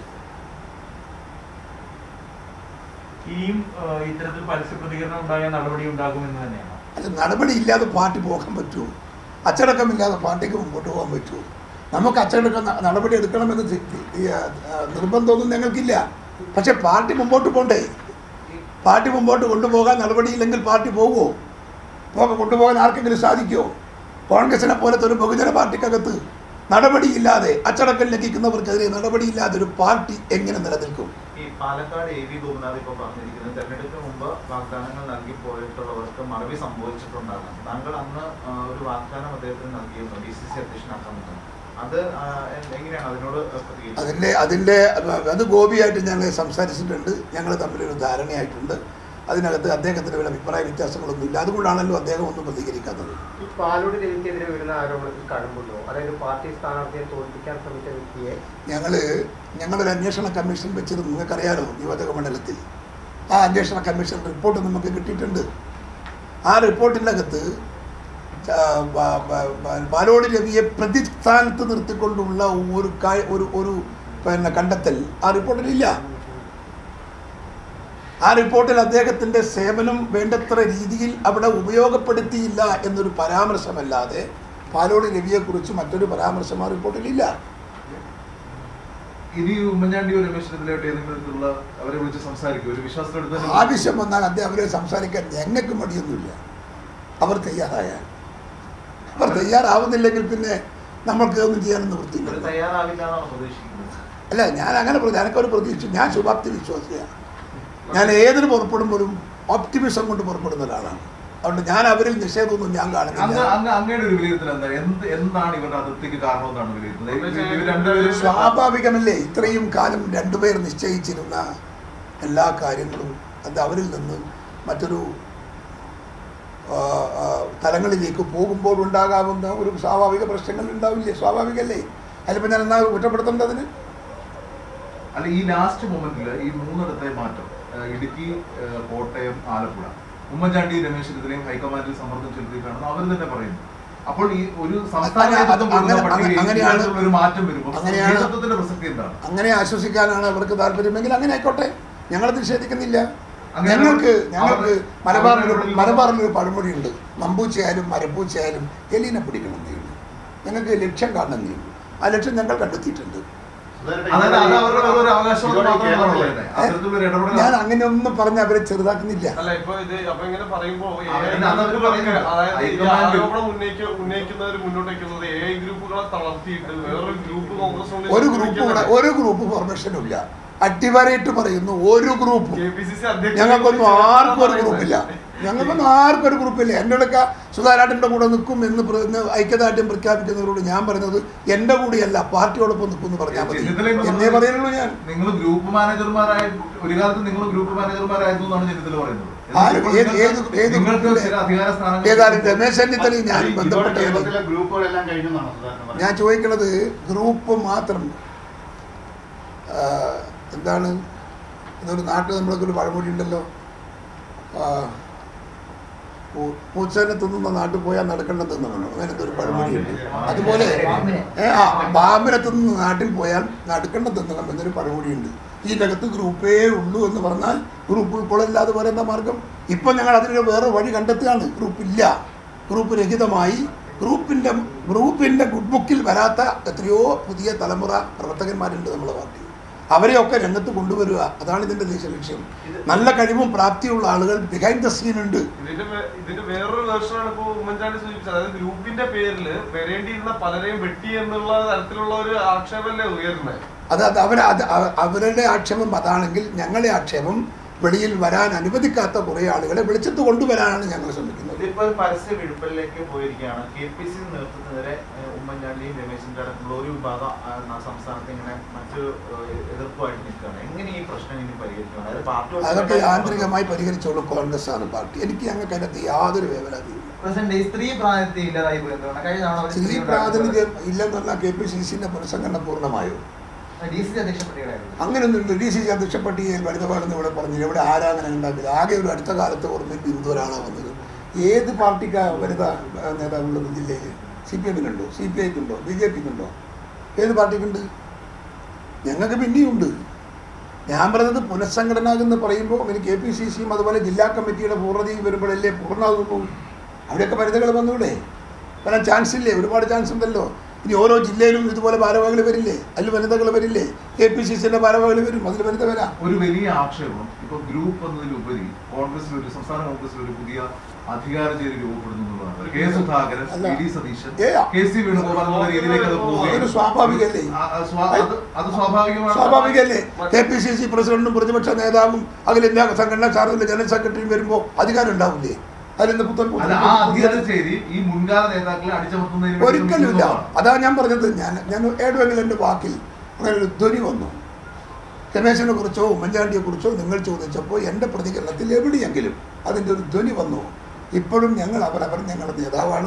ഇനിയും ആ, ഇത്തരത്തിൽ പരസ്യ പ്രതികരണം ഉണ്ടായ നടപടി ഉണ്ടാകുമെന്ന് തന്നെയാണ് അത് നടപടി ഇല്ലാതെ പാർട്ടി പോകാൻ പറ്റുമോ അച്ചടക്കമില്ലാതെ പാർട്ടിക്ക് മുമ്പോട്ട് പോകാൻ പറ്റുമോ നമുക്ക് അച്ചടക്കം ന- നടപടി എടുക്കണമെന്ന് തി- തി- ഈ, ആ, ആ, നിർബന്ധമൊന്നും ഞങ്ങൾക്കില്ല പക്ഷെ പാർട്ടി മുമ്പോട്ട് പോണ്ടേ പാർട്ടി മുമ്പോട്ട് കൊണ്ടുപോകാൻ നടപടിയില്ലെങ്കിൽ പാർട്ടി പോകുമോ പോകാൻ കൊണ്ടുപോകാൻ ആർക്കെങ്കിലും സാധിക്കുമോ കോൺഗ്രസിനെ പോലത്തെ ഒരു ബഹുജന പാർട്ടിക്കകത്ത് നടപടിയില്ലാതെ അച്ചടക്കം ലംഘിക്കുന്നവർക്കെതിരെ നടപടിയില്ലാതെ ഒരു പാർട്ടി എങ്ങനെ നിലനിൽക്കും ഈ പാലക്കാട് എ വി ഗോപിനാഥ് ഇപ്പൊ പറഞ്ഞിരിക്കുന്നത് തെരഞ്ഞെടുപ്പിന് മുമ്പ് വാഗ്ദാനങ്ങൾ നൽകി പോയിട്ടുള്ളവർക്ക് മറവി സംഭവിച്ചിട്ടുണ്ടാകാം താങ്കൾ അന്ന് ആ, ഒരു വാഗ്ദാനം അദ്ദേഹത്തിന് നൽകിയിരുന്നു ഡി സി സി അധ്യക്ഷനാക്കാമെന്ന് അത് ആ, എ- എങ്ങനെയാണ് അതിനോട് പ്രതികരിച്ചത് അതിൻ്റെ അതിൻ്റെ അത് ഗോപിയായിട്ട് ഞങ്ങൾ സംസാരിച്ചിട്ടുണ്ട് ഞങ്ങൾ തമ്മിലൊരു ധാരണയായിട്ടുണ്ട് അതിനകത്ത് അദ്ദേഹത്തിന് വല്ല അഭിപ്രായ വ്യത്യാസങ്ങളൊന്നും ഇല്ല അതുകൊണ്ടാണല്ലോ അദ്ദേഹം ഒന്നും പ്രതികരിക്കാത്തത് ഈ പാലോട് രവിക്കെതിരെ വരുന്ന ആരോപണത്തിൽ കഴമ്പുണ്ടോ അതായത് പാർട്ടി സ്ഥാനാർത്ഥിയെ തോൽപ്പിക്കാൻ ശ്രമിച്ച വ്യക്തിയെ ഞങ്ങൾ ഞങ്ങളൊരു അന്വേഷണ കമ്മീഷൻ വെച്ചിരുന്നു നിങ്ങൾക്കറിയാലോ നിയോജക മണ്ഡലത്തിൽ ആ അന്വേഷണ കമ്മീഷൻ റിപ്പോർട്ട് നമുക്ക് കിട്ടിയിട്ടുണ്ട് ആ റിപ്പോർട്ടിൻ്റെ അകത്ത് ച- ബ- ബ- ബ- ബാലോട് രവിയെ പ്രതിസ്ഥാനത്ത് നിർത്തിക്കൊണ്ടുള്ള ഒരു കാ- ഒരു ഒരു പിന്നെ കണ്ടെത്തൽ ആ റിപ്പോർട്ടിലില്ല ആ റിപ്പോർട്ടിൽ അദ്ദേഹത്തിൻ്റെ സേവനം വേണ്ടത്ര രീതിയിൽ അവിടെ ഉപയോഗപ്പെടുത്തിയില്ല എന്നൊരു പരാമർശമല്ലാതെ പാലോട് രവിയെക്കുറിച്ച് മറ്റൊരു പരാമർശം ആ റിപ്പോർട്ടിലില്ല ഇനി ഉമ്മൻചാണ്ടിയോ രമേശ് ചെന്നിത്തലയായിട്ട് ഏതെങ്കിലും തരത്തിലുള്ള അവരെ വിളിച്ച് സംസാരിക്കും ഒരു വിശ്വാസത്തെടുത്ത് തന്നെ ആവശ്യം വന്നാൽ അദ്ദേഹം അവരെ സംസാരിക്കാൻ ഞങ്ങൾക്ക് മടിയൊന്നുമില്ല അവർ തയ്യാറായാൽ അവർ തയ്യാറാവുന്നില്ലെങ്കിൽ പിന്നെ നമ്മൾക്ക് ഒന്നും ചെയ്യാനൊന്നും ഇവര് വൃത്തിയില്ല തയ്യാറാവില്ല എന്നാണ് പ്രതീക്ഷിക്കുന്നത് അല്ല ഞാൻ അങ്ങനെ പ്രതി എനിക്കൊരു പ്രതീക്ഷ ഞാൻ ശുഭാപ്തി വിശ്വാസിയാണ് ഞാൻ ഏതിന് പുറപ്പെടുമ്പോഴും ഓപ്റ്റിമിസം കൊണ്ട് പുറപ്പെടുന്ന ഒരാളാണ് അതുകൊണ്ട് ഞാൻ അവരിൽ നിഷേധമൊന്നും ഞാൻ അങ്ങ് കാണുന്നില്ല അങ്ങ് അങ്ങയുടെ ഒരു വിലയിരുത്തൽ എന്താ എന്ത് എന്താണ് ഇവരുടെ അതിർത്തിക്ക് കാരണം എന്നാണ് വിലയിരുത്തുന്നത് ഇവർ രണ്ടുപേരും സ്വാഭാവികമല്ലേ ഇത്രയും കാലം രണ്ടുപേർ നിശ്ചയിച്ചിരുന്ന എല്ലാ കാര്യങ്ങളും അത് അവരിൽ നിന്ന് മറ്റൊരു ആ, ആ, തലങ്ങളിലേക്ക് പോകുമ്പോൾ ഉണ്ടാകാവുന്ന ഒരു സ്വാഭാവിക പ്രശ്നങ്ങൾ ഉണ്ടാവില്ലേ സ്വാഭാവികല്ലേ അതിലിപ്പോൾ ഞാൻ എന്നാ കുറ്റപ്പെടുത്തേണ്ടതിന് അല്ല ഈ ലാസ്റ്റ് മൊമെന്റിൽ ഈ മൂന്നിടത്തെ മാറ്റം ആ, ഇടുക്കി ആ, കോട്ടയം ആലപ്പുഴ ഉമ്മൻചാണ്ടി രമേശ് ചെന്നിത്തലയും ഹൈക്കമാൻഡിൽ സമ്മർദ്ദം ചെലുത്തിയിട്ടാണെന്ന് അവർ തന്നെ പറയുന്നു അപ്പോൾ ഈ ഒരു സംസ്ഥാന അങ്ങനെ- നേതൃത്വം കൊടുക്കുന്ന അങ്ങനെ- പട്ടികയിൽ അങ്ങനെയാണ്- ഇത്തരത്തിലുള്ള ഒരു മാറ്റം വരുമ്പോൾ അങ്ങനെയാണ്- നേതൃത്വത്തിന്റെ പ്രസക്തി എന്താണ് അങ്ങനെ ആശ്വസിക്കാനാണ് അവർക്ക് താല്പര്യമെങ്കിൽ അങ്ങനെ ആയിക്കോട്ടെ ഞങ്ങൾ നിഷേധിക്കുന്നില്ല അങ്ങനെ ഞങ്ങൾക്ക് അവർ- ഞങ്ങൾക്ക് അവർ- മലബാറിൽ അവരുടെ മലബാറിലൊരു പഴമൊഴിയുണ്ട് മമ്പൂച്ചയായാലും മരപ്പൂച്ചയായാലും എലീനെ പിടിക്കണം എന്നേ ഉള്ളൂ ഞങ്ങൾക്ക് ലക്ഷ്യം കാണണമെന്നേ ഉള്ളൂ ആ ലക്ഷ്യം ഞങ്ങൾ കണ്ടെത്തിയിട്ടുണ്ട് അതായത് അത് അവരുടെ ഒരു അവകാശം മാത്രമാണ് പറയുന്നത് അത്തരത്തിലുള്ള ഒരു ഇടപെടൽ ഞാൻ അങ്ങനെ ഒന്നും പറഞ്ഞ് അവരെ ചെറുതാക്കുന്നില്ല അല്ല ഇപ്പൊ ഇത് അപ്പൊ ഇങ്ങനെ പറയുമ്പോ അവര് AI അത് അവര് ഗ്രൂപ്പുകൾക്ക് പറയുന്നത്. അതായത് ഈ ഹൈക്കമാൻഡ് ആരോപണം ഉന്നയിക്ക ഉന്നയിക്കുന്നവർ മുന്നോട്ട് വയ്ക്കുന്നത് എ ഐ ഗ്രൂപ്പുകളെ തളർത്തിയിട്ട് വേറൊരു ഗ്രൂപ്പ് കോൺഗ്രസ് ഒരു ഗ്രൂപ്പ് കൂടെ ഒരു ഗ്രൂപ്പ് ഫോർമേഷനും ഇല്ല അട്ടിവരയിട്ട് പറയുന്നു ഒരു ഗ്രൂപ്പും കെ പി സി സി അധ്യക്ഷൻ ഞങ്ങൾക്കൊന്നും ആർക്കും ഒരു ഗ്രൂപ്പില്ല ഞങ്ങൾക്കൊന്നും ആർക്കും ഒരു ഗ്രൂപ്പില്ല എൻ്റെ അടുക്ക സുധാരാട്ടിൻ്റെ കൂടെ നിൽക്കും എന്ന് പ്ര- എന്ന് ഐക്യദാർഢ്യം പ്രഖ്യാപിക്കുന്നവരോട് ഞാൻ പറഞ്ഞത് എൻ്റെ കൂടെയല്ല പാർട്ടിയോടൊപ്പം നിൽക്കും എന്ന് പറഞ്ഞാൽ മതി ചെന്നിത്തല എന്ന് എന്നേ പറഞ്ഞത് പറയുള്ളൂ ഞാൻ നിങ്ങൾ ഗ്രൂപ്പ് മാനേജർമാരായ ഒരു കാലത്ത് നിങ്ങൾ ഗ്രൂപ്പ് മാനേജർമാരായിരുന്നു എന്നാണ് ചെന്നിത്തല പറയുന്നത് ആര്? ഇപ്പോൾ ഏത്- നിങ്ങൾ- ഏത്- ഏത് നിങ്ങൾക്ക് ഗ്രൂപ്പിലെ? ചില അധികാര സ്ഥാനങ്ങൾ ഏതായാലും രമേശ് ചെന്നിത്തലയും ഞാൻ ഇതോടെ ബന്ധപ്പെട്ട കേരളത്തിലെ ഗ്രൂപ്പുകളെല്ലാം കഴിഞ്ഞെന്നാണ് സുധാകരൻ പറഞ്ഞത് ഞാൻ ചോദിക്കുന്നത് ഗ്രൂപ്പ് മാത്രം ആ, എന്താണ് ഇതൊരു നാട്ടിൽ നമ്മളൊക്കെ ഒരു പഴമൊഴി ഉണ്ടല്ലോ ആ, പൂ- പൂച്ചനെ തിന്നുന്ന നാട്ടിൽ പോയാൽ നടക്കേണ്ട തിന്നണോ അങ്ങനത്തെ ഒരു പഴമൊഴിയുണ്ട് അതുപോലെ ഏ, ആ പാമ്പിനെ തിന്നുന്ന നാട്ടിൽ പോയാൽ നടക്കേണ്ട തിന്നണം എന്നൊരു പഴമൊഴിയുണ്ട് ഇതിനകത്ത് ഗ്രൂപ്പേ ഉള്ളൂ എന്ന് പറഞ്ഞാൽ ഗ്രൂപ്പ് ഉൾക്കൊള്ളില്ലാതെ പോലെ എന്താ മാർഗം ഇപ്പം ഞങ്ങൾ അതിന് വേറെ വഴി കണ്ടെത്തുകയാണ് ഗ്രൂപ്പ് ഇല്ല ഗ്രൂപ്പ് രഹിതമായി ഗ്രൂപ്പിൻ്റെ ഗ്രൂപ്പിൻ്റെ ഗുഡ് ബുക്കിൽ വരാത്ത എത്രയോ പുതിയ തലമുറ പ്രവർത്തകന്മാരുണ്ട് നമ്മുടെ പാർട്ടി അവരെയൊക്കെ രംഗത്ത് കൊണ്ടുവരിക അതാണ് ഇതിൻ്റെ ദേശീയ ലക്ഷ്യം നല്ല കഴിവും പ്രാപ്തിയുള്ള ആളുകൾ ബിഹൈൻഡ് ദ സീൻ ഉണ്ട് ഇതിന്റെ വേ- ഇതിന്റെ വേറൊരു വേർഷനാണ് ഇപ്പൊ ഉമ്മൻചാണ്ടി സൂചിപ്പിച്ചത് അതായത് ഗ്രൂപ്പിന്റെ പേരില് വരേണ്ടിയിരുന്ന പലരെയും വെട്ടി എന്നുള്ള തരത്തിലുള്ള ഒരു ആക്ഷേപമല്ലേ ഉയർന്നത് അത് അത് അവർ അത് അവ- അവരുടെ ആക്ഷേപം അതാണെങ്കിൽ ഞങ്ങളുടെ ആക്ഷേപം വെളിയിൽ വരാൻ അനുവദിക്കാത്ത കുറേ ആളുകളെ വെളിച്ചത്ത് കൊണ്ടുവരാനാണ് ഞങ്ങൾ ശ്രമിക്കുന്നത് ഇതിപ്പോ ഒരു പരസ്യ വിടുപ്പലിലേക്ക് പോയിരിക്കുകയാണ് കെ പി സി നേതൃത്വത്തിനെതിരെ ഏഹ്, ഉമ്മൻചാണ്ടിയും രമേശിന്റെ അടക്കമുള്ള ഒരു വിഭാഗം ആ, ന- സംസ്ഥാനത്ത് ഇങ്ങനെ മറ്റു ഏഹ്, എതിർപ്പുമായിട്ട് നിൽക്കുകയാണ് എങ്ങനെ ഈ പ്രശ്നം ഇനി പരിഹരിക്കണം അതായത് പാർട്ടി അതൊക്കെ യാന്ത്രികമായി പരിഹരിച്ചോളും കോൺഗ്രസ് ആണ് പാർട്ടി എനിക്ക് ഞങ്ങൾക്ക് അതിനകത്ത് യാതൊരു വേവലാതിയും പ്രസിഡന്റ് ഈ സ്ത്രീ പ്രാതിനിധ്യം ഇല്ലാതായി പോയി എന്തുകൊണ്ട് കഴിഞ്ഞ തവണ ഒരു സ്ത്രീ സ്ത്രീ പ്രാതിനിധ്യം ഇല്ലെന്ന് പറഞ്ഞാൽ കെ പി സി സിന്റെ പുനഃസംഘടന പൂർണ്ണമായോ ഡി സി അധ്യക്ഷ പട്ടികയിലായിരുന്നു അങ്ങനെയൊന്നും ഡി സി സി അധ്യക്ഷ പട്ടികയിൽ വനിതപാടെന്ന് ഇവിടെ പറഞ്ഞില്ല ഇവിടെ ആരാ അങ്ങനെ ഉണ്ടാക്കില്ല ആകെ ഒരു അടുത്ത കാലത്ത് ഓർമ്മയിൽ ബിന്ദു ഒരാളാണ് വന്നത് ഏത് പാർട്ടിക്കാ വനിതാ ആ, നേതാവുള്ളത് ജില്ലയിൽ സി പി എമ്മിനുണ്ടോ സി പി ഐക്കുണ്ടോ ബി ജെ പിക്കുണ്ടോ ഏത് പാർട്ടിക്കുണ്ട് ഞങ്ങൾക്ക് പിന്നെയുണ്ട് ഞാൻ പറഞ്ഞത് പുനഃസംഘടന എന്ന് പറയുമ്പോൾ ഇനി കെ പി സി സിയും അതുപോലെ ജില്ലാ കമ്മിറ്റിയുടെ പൂർണ്ണതയും വരുമ്പോഴല്ലേ പൂർണ്ണമാകുന്നു അവിടെയൊക്കെ വനിതകൾ വന്നൂടെ വരാൻ ചാൻസ് ഇല്ലേ ഒരുപാട് ചാൻസ് ഉണ്ടല്ലോ ഇനി ഓരോ ജില്ലയിലും ഇതുപോലെ ഭാരവാഹികൾ വരില്ലേ അതിൽ വനിതകൾ വരില്ലേ കെ പി സി സിന്റെ ഭാരവാഹികൾ വരും അതിൽ വനിത വരാം ഒരു വലിയ ആക്ഷേപം ഇപ്പൊ ഗ്രൂപ്പ് എന്നതിലുപരി കോൺഗ്രസിൽ ഒരു സംസ്ഥാന കോൺഗ്രസിൽ ഒരു പുതിയ അധികാര ചേരി രൂപപ്പെടുന്നു എന്നുള്ളതാണ് കെ സുധാകരൻ അല്ല. വി ഡി സതീശൻ ഏ, കെ സി വേണുഗോപാൽ എന്നുള്ള രീതിയിലേക്ക് അത് പോവുകയാണ്. അതൊരു സ്വാഭാവികല്ലേ? ആ, ആ, സ്വാ- അത് അത് സ്വാഭാവികമാണ് സ്വാഭാവികല്ലേ കെ പി സി സി പ്രസിഡന്റും പ്രതിപക്ഷ നേതാവും അഖിലേന്ത്യാ സംഘടനാ ചാർജിലെ ജനറൽ സെക്രട്ടറിയും വരുമ്പോൾ അധികാരം ഉണ്ടാവില്ലേ അതിലെന്ത് പുത്തൻ അല്ല ആ അധികാര പുത്തൻ ചേരി ഈ മുൻകാല നേതാക്കളെ അടിച്ചമർത്തുന്നതിന് വേണ്ടി ഒരിക്കലുമില്ല ശ്രമിക്കുന്നതാണ്. അതാ ഞാൻ പറഞ്ഞത് ഞാൻ ഞാൻ ഏടുവെങ്കിലും എൻ്റെ വാക്കിൽ അങ്ങനെ ഒരു ധ്വനി വന്നു രമേശിനെ കുറിച്ചോ ഉമ്മൻചാണ്ടിയെ കുറിച്ചോ നിങ്ങൾ ചോദിച്ചപ്പോൾ എൻ്റെ പ്രതികരണത്തിൽ എവിടെയെങ്കിലും അതിൻ്റെ ഒരു ധ്വനി വന്നു ഇപ്പോഴും ഞങ്ങൾ അവരവർ ഞങ്ങളുടെ നേതാവാണ്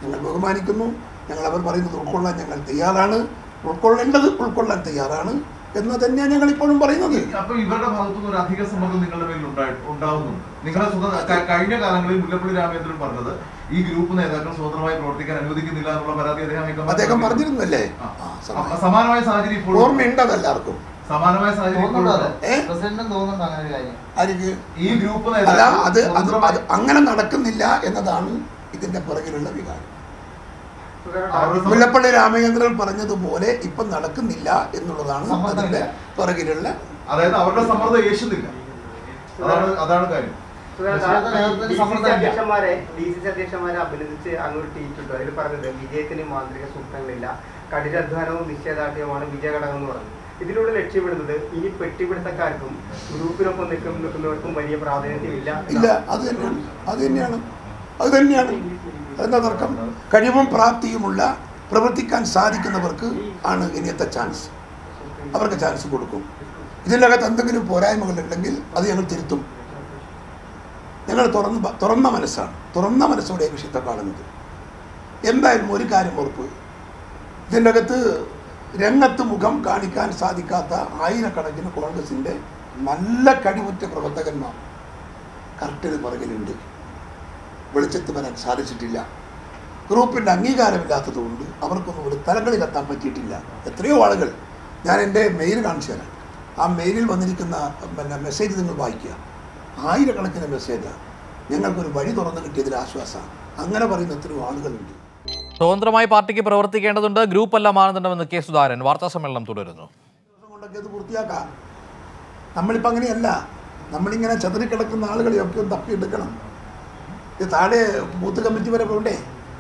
ഞങ്ങൾ ബഹുമാനിക്കുന്നു ഞങ്ങൾ അവർ പറയുന്നത് ഉൾക്കൊള്ളാൻ ഞങ്ങൾ തയ്യാറാണ് ഉൾക്കൊള്ളേണ്ടത് ഉൾക്കൊള്ളാൻ തയ്യാറാണ് എന്ന് തന്നെയാണ് ഞങ്ങൾ ഇപ്പോഴും പറയുന്നത് അപ്പൊ ഇവരുടെ ഭാഗത്തുനിന്ന് ഒരു അധിക സമ്മർദ്ദം നിങ്ങളുടെ മേൽ ഉണ്ടായി- ഉണ്ടാവുന്നുണ്ട് നിങ്ങളെ സ്വന്തം ക- കഴിഞ്ഞ കാലങ്ങളിൽ മുല്ലപ്പള്ളി രാമേന്ദ്രൻ പറഞ്ഞത് ഈ ഗ്രൂപ്പ് നേതാക്കൾ സ്വതന്ത്രമായി പ്രവർത്തിക്കാൻ അനുവദിക്കുന്നില്ല എന്നുള്ള പരാതി അദ്ദേഹം ഹൈക്കമാൻഡിൽ അദ്ദേഹം പറഞ്ഞിരുന്നു. പറഞ്ഞിരുന്നല്ലേ ആ. ആ, അപ്പൊ സമാ- സമാനമായ സാഹചര്യം ഇപ്പോൾ ഓർമ്മയുണ്ട് അതെല്ലാവർക്കും സമാനമായ സാഹചര്യം ഇപ്പോൾ തോന്നുന്നുണ്ടോ ഉണ്ടോ? ഏ? അത് പ്രസിഡന്റിനും തോന്നുന്നുണ്ടോ അങ്ങനെ ഒരു കാര്യം ആർക്ക് ഈ ഗ്രൂപ്പ് അല്ല നേതാക്കൾ അത് അത് അത് സ്വതന്ത്രമായി- അങ്ങനെ നടക്കുന്നില്ല എന്നതാണ് ഇതിന്റെ പിറകിലുള്ള വികാരം സുധാകരൻ അവരുടെ സമ- മുല്ലപ്പള്ളി രാമചന്ദ്രൻ പറഞ്ഞതുപോലെ ഇപ്പം നടക്കുന്നില്ല എന്നുള്ളതാണ് സമ്മർദ്ദമില്ല. അതിന്റെ പിറകിലുള്ള അതായത് അവരുടെ സമ്മർദ്ദം ഏശുന്നില്ല അതാണ് അതാണ് കാര്യം സുധാകരൻ നേതൃത്വത്തിന് ഡി സി സി സമ്മർദ്ദമില്ല. അധ്യക്ഷന്മാരെ ഡി സി സി അധ്യക്ഷന്മാരെ അഭിനന്ദിച്ച് അങ്ങ് ഒരു ട്വീറ്റ് ഇട്ടു അതിൽ പറഞ്ഞത് വിജയത്തിന് മാന്ത്രിക സൂത്രങ്ങളില്ല കഠിനാധ്വാനവും നിശ്ചയദാർഢ്യവുമാണ് വിജയഘടകം എന്ന് പറഞ്ഞു ഇതിലൂടെ ലക്ഷ്യമിടുന്നത് ഇനി പെട്ടിപിടുത്തക്കാർക്കും ഗ്രൂപ്പിനൊപ്പം നിൽക്കും നിൽക്കുന്നവർക്കും വലിയ പ്രാധാന്യമില്ല ഇല്ല അത് തന്നെയാണ് അത് തന്നെയാണ് അത് തന്നെയാണ് എന്താ തർക്കം കഴിവും പ്രാപ്തിയുമുള്ള പ്രവർത്തിക്കാൻ സാധിക്കുന്നവർക്ക് ആണ് ഇനിയത്തെ ചാൻസ് അവർക്ക് ചാൻസ് കൊടുക്കും ഇതിനകത്ത് എന്തെങ്കിലും പോരായ്മകളുണ്ടെങ്കിൽ അത് ഞങ്ങൾ തിരുത്തും ഞങ്ങൾ തുറന്ന് പ- തുറന്ന മനസ്സാണ് തുറന്ന മനസ്സോടെ ഈ വിഷയത്തെ കാണുന്നത് എന്തായാലും ഒരു കാര്യം ഉറപ്പ് ഇതിൻ്റെ അകത്ത് രംഗത്ത് മുഖം കാണിക്കാൻ സാധിക്കാത്ത ആയിരക്കണക്കിന് കോൺഗ്രസിൻ്റെ നല്ല കഴിവുറ്റ പ്രവർത്തകന്മാർ കറക്റ്റിന് പുറകിലുണ്ട് വെളിച്ചത്ത് വരാൻ സാധിച്ചിട്ടില്ല ഗ്രൂപ്പിൻ്റെ അംഗീകാരമില്ലാത്തതുകൊണ്ട് അവർക്കൊന്നും ഒരു തലങ്ങളിലെത്താൻ പറ്റിയിട്ടില്ല എത്രയോ ആളുകൾ ഞാൻ എൻ്റെ മെയിൽ കാണിച്ചു തരാം ആ മെയിലിൽ വന്നിരിക്കുന്ന പിന്നെ മെസ്സേജ് നിങ്ങൾ വായിക്കുക ആയിരക്കണക്കിന് മെസ്സേജാണ് ഞങ്ങൾക്കൊരു വഴി തുറന്നു കിട്ടിയതിൽ ആശ്വാസമാണ് അങ്ങനെ പറയുന്ന എത്രയോ ആളുകളുണ്ട് സ്വതന്ത്രമായി പാർട്ടിക്ക് പ്രവർത്തിക്കേണ്ടതുണ്ട് ഗ്രൂപ്പല്ല മാനദണ്ഡമെന്ന് കെ സുധാകരൻ വാർത്താ സമ്മേളനം തുടരുന്നു ദിവസം കൊണ്ടൊക്കെ അത് പൂർത്തിയാക്കാം നമ്മളിപ്പോൾ അങ്ങനെയല്ല നമ്മളിങ്ങനെ ചെതറിക്കിടക്കുന്ന ആളുകളെയൊക്കെ ഒന്ന് തപ്പിയെടുക്കണം ഇത് താഴെ ബൂത്ത് കമ്മിറ്റി വരെ പോകണ്ടേ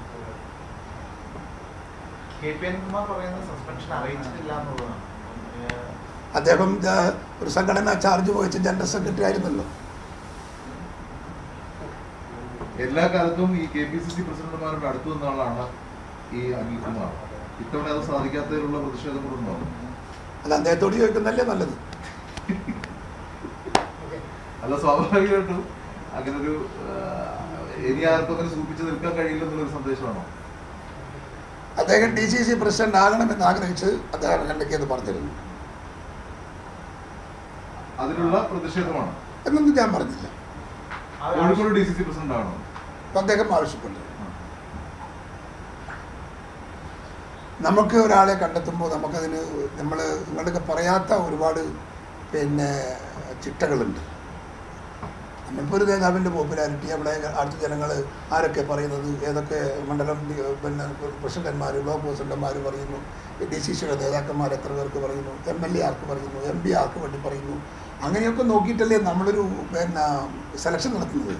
കെ പി എൻ കുമാർ പറയുന്നത് സസ്പെൻഷൻ അറിയിച്ചിട്ടില്ല എന്നുള്ളതാണ് ഏഹ് അദ്ദേഹം ആ, ഒരു സംഘടന ചാർജ് വഹിച്ച ജനറൽ സെക്രട്ടറി ആയിരുന്നല്ലോ എല്ലാ കാലത്തും ഈ കെ പി സി സി പ്രസിഡന്റുമാരുടെ അടുത്ത് നിന്ന ആളാണ് ഈ അനിൽകുമാർ ഇത്തവണ അത് സാധിക്കാത്തതിലുള്ള പ്രതിഷേധം കൂടുന്നുണ്ടോ അല്ല അദ്ദേഹത്തോട് ചോദിക്കുന്നല്ലേ നല്ലത് അല്ല സ്വാഭാവികമായിട്ടും അങ്ങനെ ഒരു ഇനി ആർക്കും അങ്ങനെ സൂചിപ്പിച്ച് നിൽക്കാൻ കഴിയില്ല എന്നുള്ളൊരു സന്ദേശമാണോ അദ്ദേഹം ഡി സി സി പ്രസിഡന്റ് ആകണമെന്ന് ആഗ്രഹിച്ച് അദ്ദേഹം കണ്ടൊക്കെയെന്ന് പറഞ്ഞിരുന്നു അതിലുള്ള പ്രതിഷേധമാണ് എന്നൊന്നും ഞാൻ പറഞ്ഞില്ല ആ ഒരു Kozhikode D C C president ആണോ അപ്പം അദ്ദേഹം ആവശ്യപ്പെട്ടു നമുക്ക് ഒരാളെ കണ്ടെത്തുമ്പോൾ നമുക്കതിന് നമ്മൾ നിങ്ങളൊക്കെ പറയാത്ത ഒരുപാട് പിന്നെ ചിട്ടകളുണ്ട് നമ്മളിപ്പോൾ ഒരു നേതാവിൻ്റെ പോപ്പുലാരിറ്റി അവിടെ അടുത്ത ജനങ്ങൾ ആരൊക്കെ പറയുന്നത് ഏതൊക്കെ മണ്ഡലം ഡി- പിന്നെ പ്രസിഡന്റ്മാർ ബ്ലോക്ക് പ്രസിഡന്റുമാർ പറയുന്നു ഡി സി സിയുടെ നേതാക്കന്മാർ എത്ര പേർക്ക് പറയുന്നു എം എൽ എ ആർക്ക് പറയുന്നു എം പി ആർക്ക് വേണ്ടി പറയുന്നു അങ്ങനെയൊക്കെ നോക്കിയിട്ടല്ലേ നമ്മളൊരു പിന്നെ സെലക്ഷൻ നടത്തുന്നത്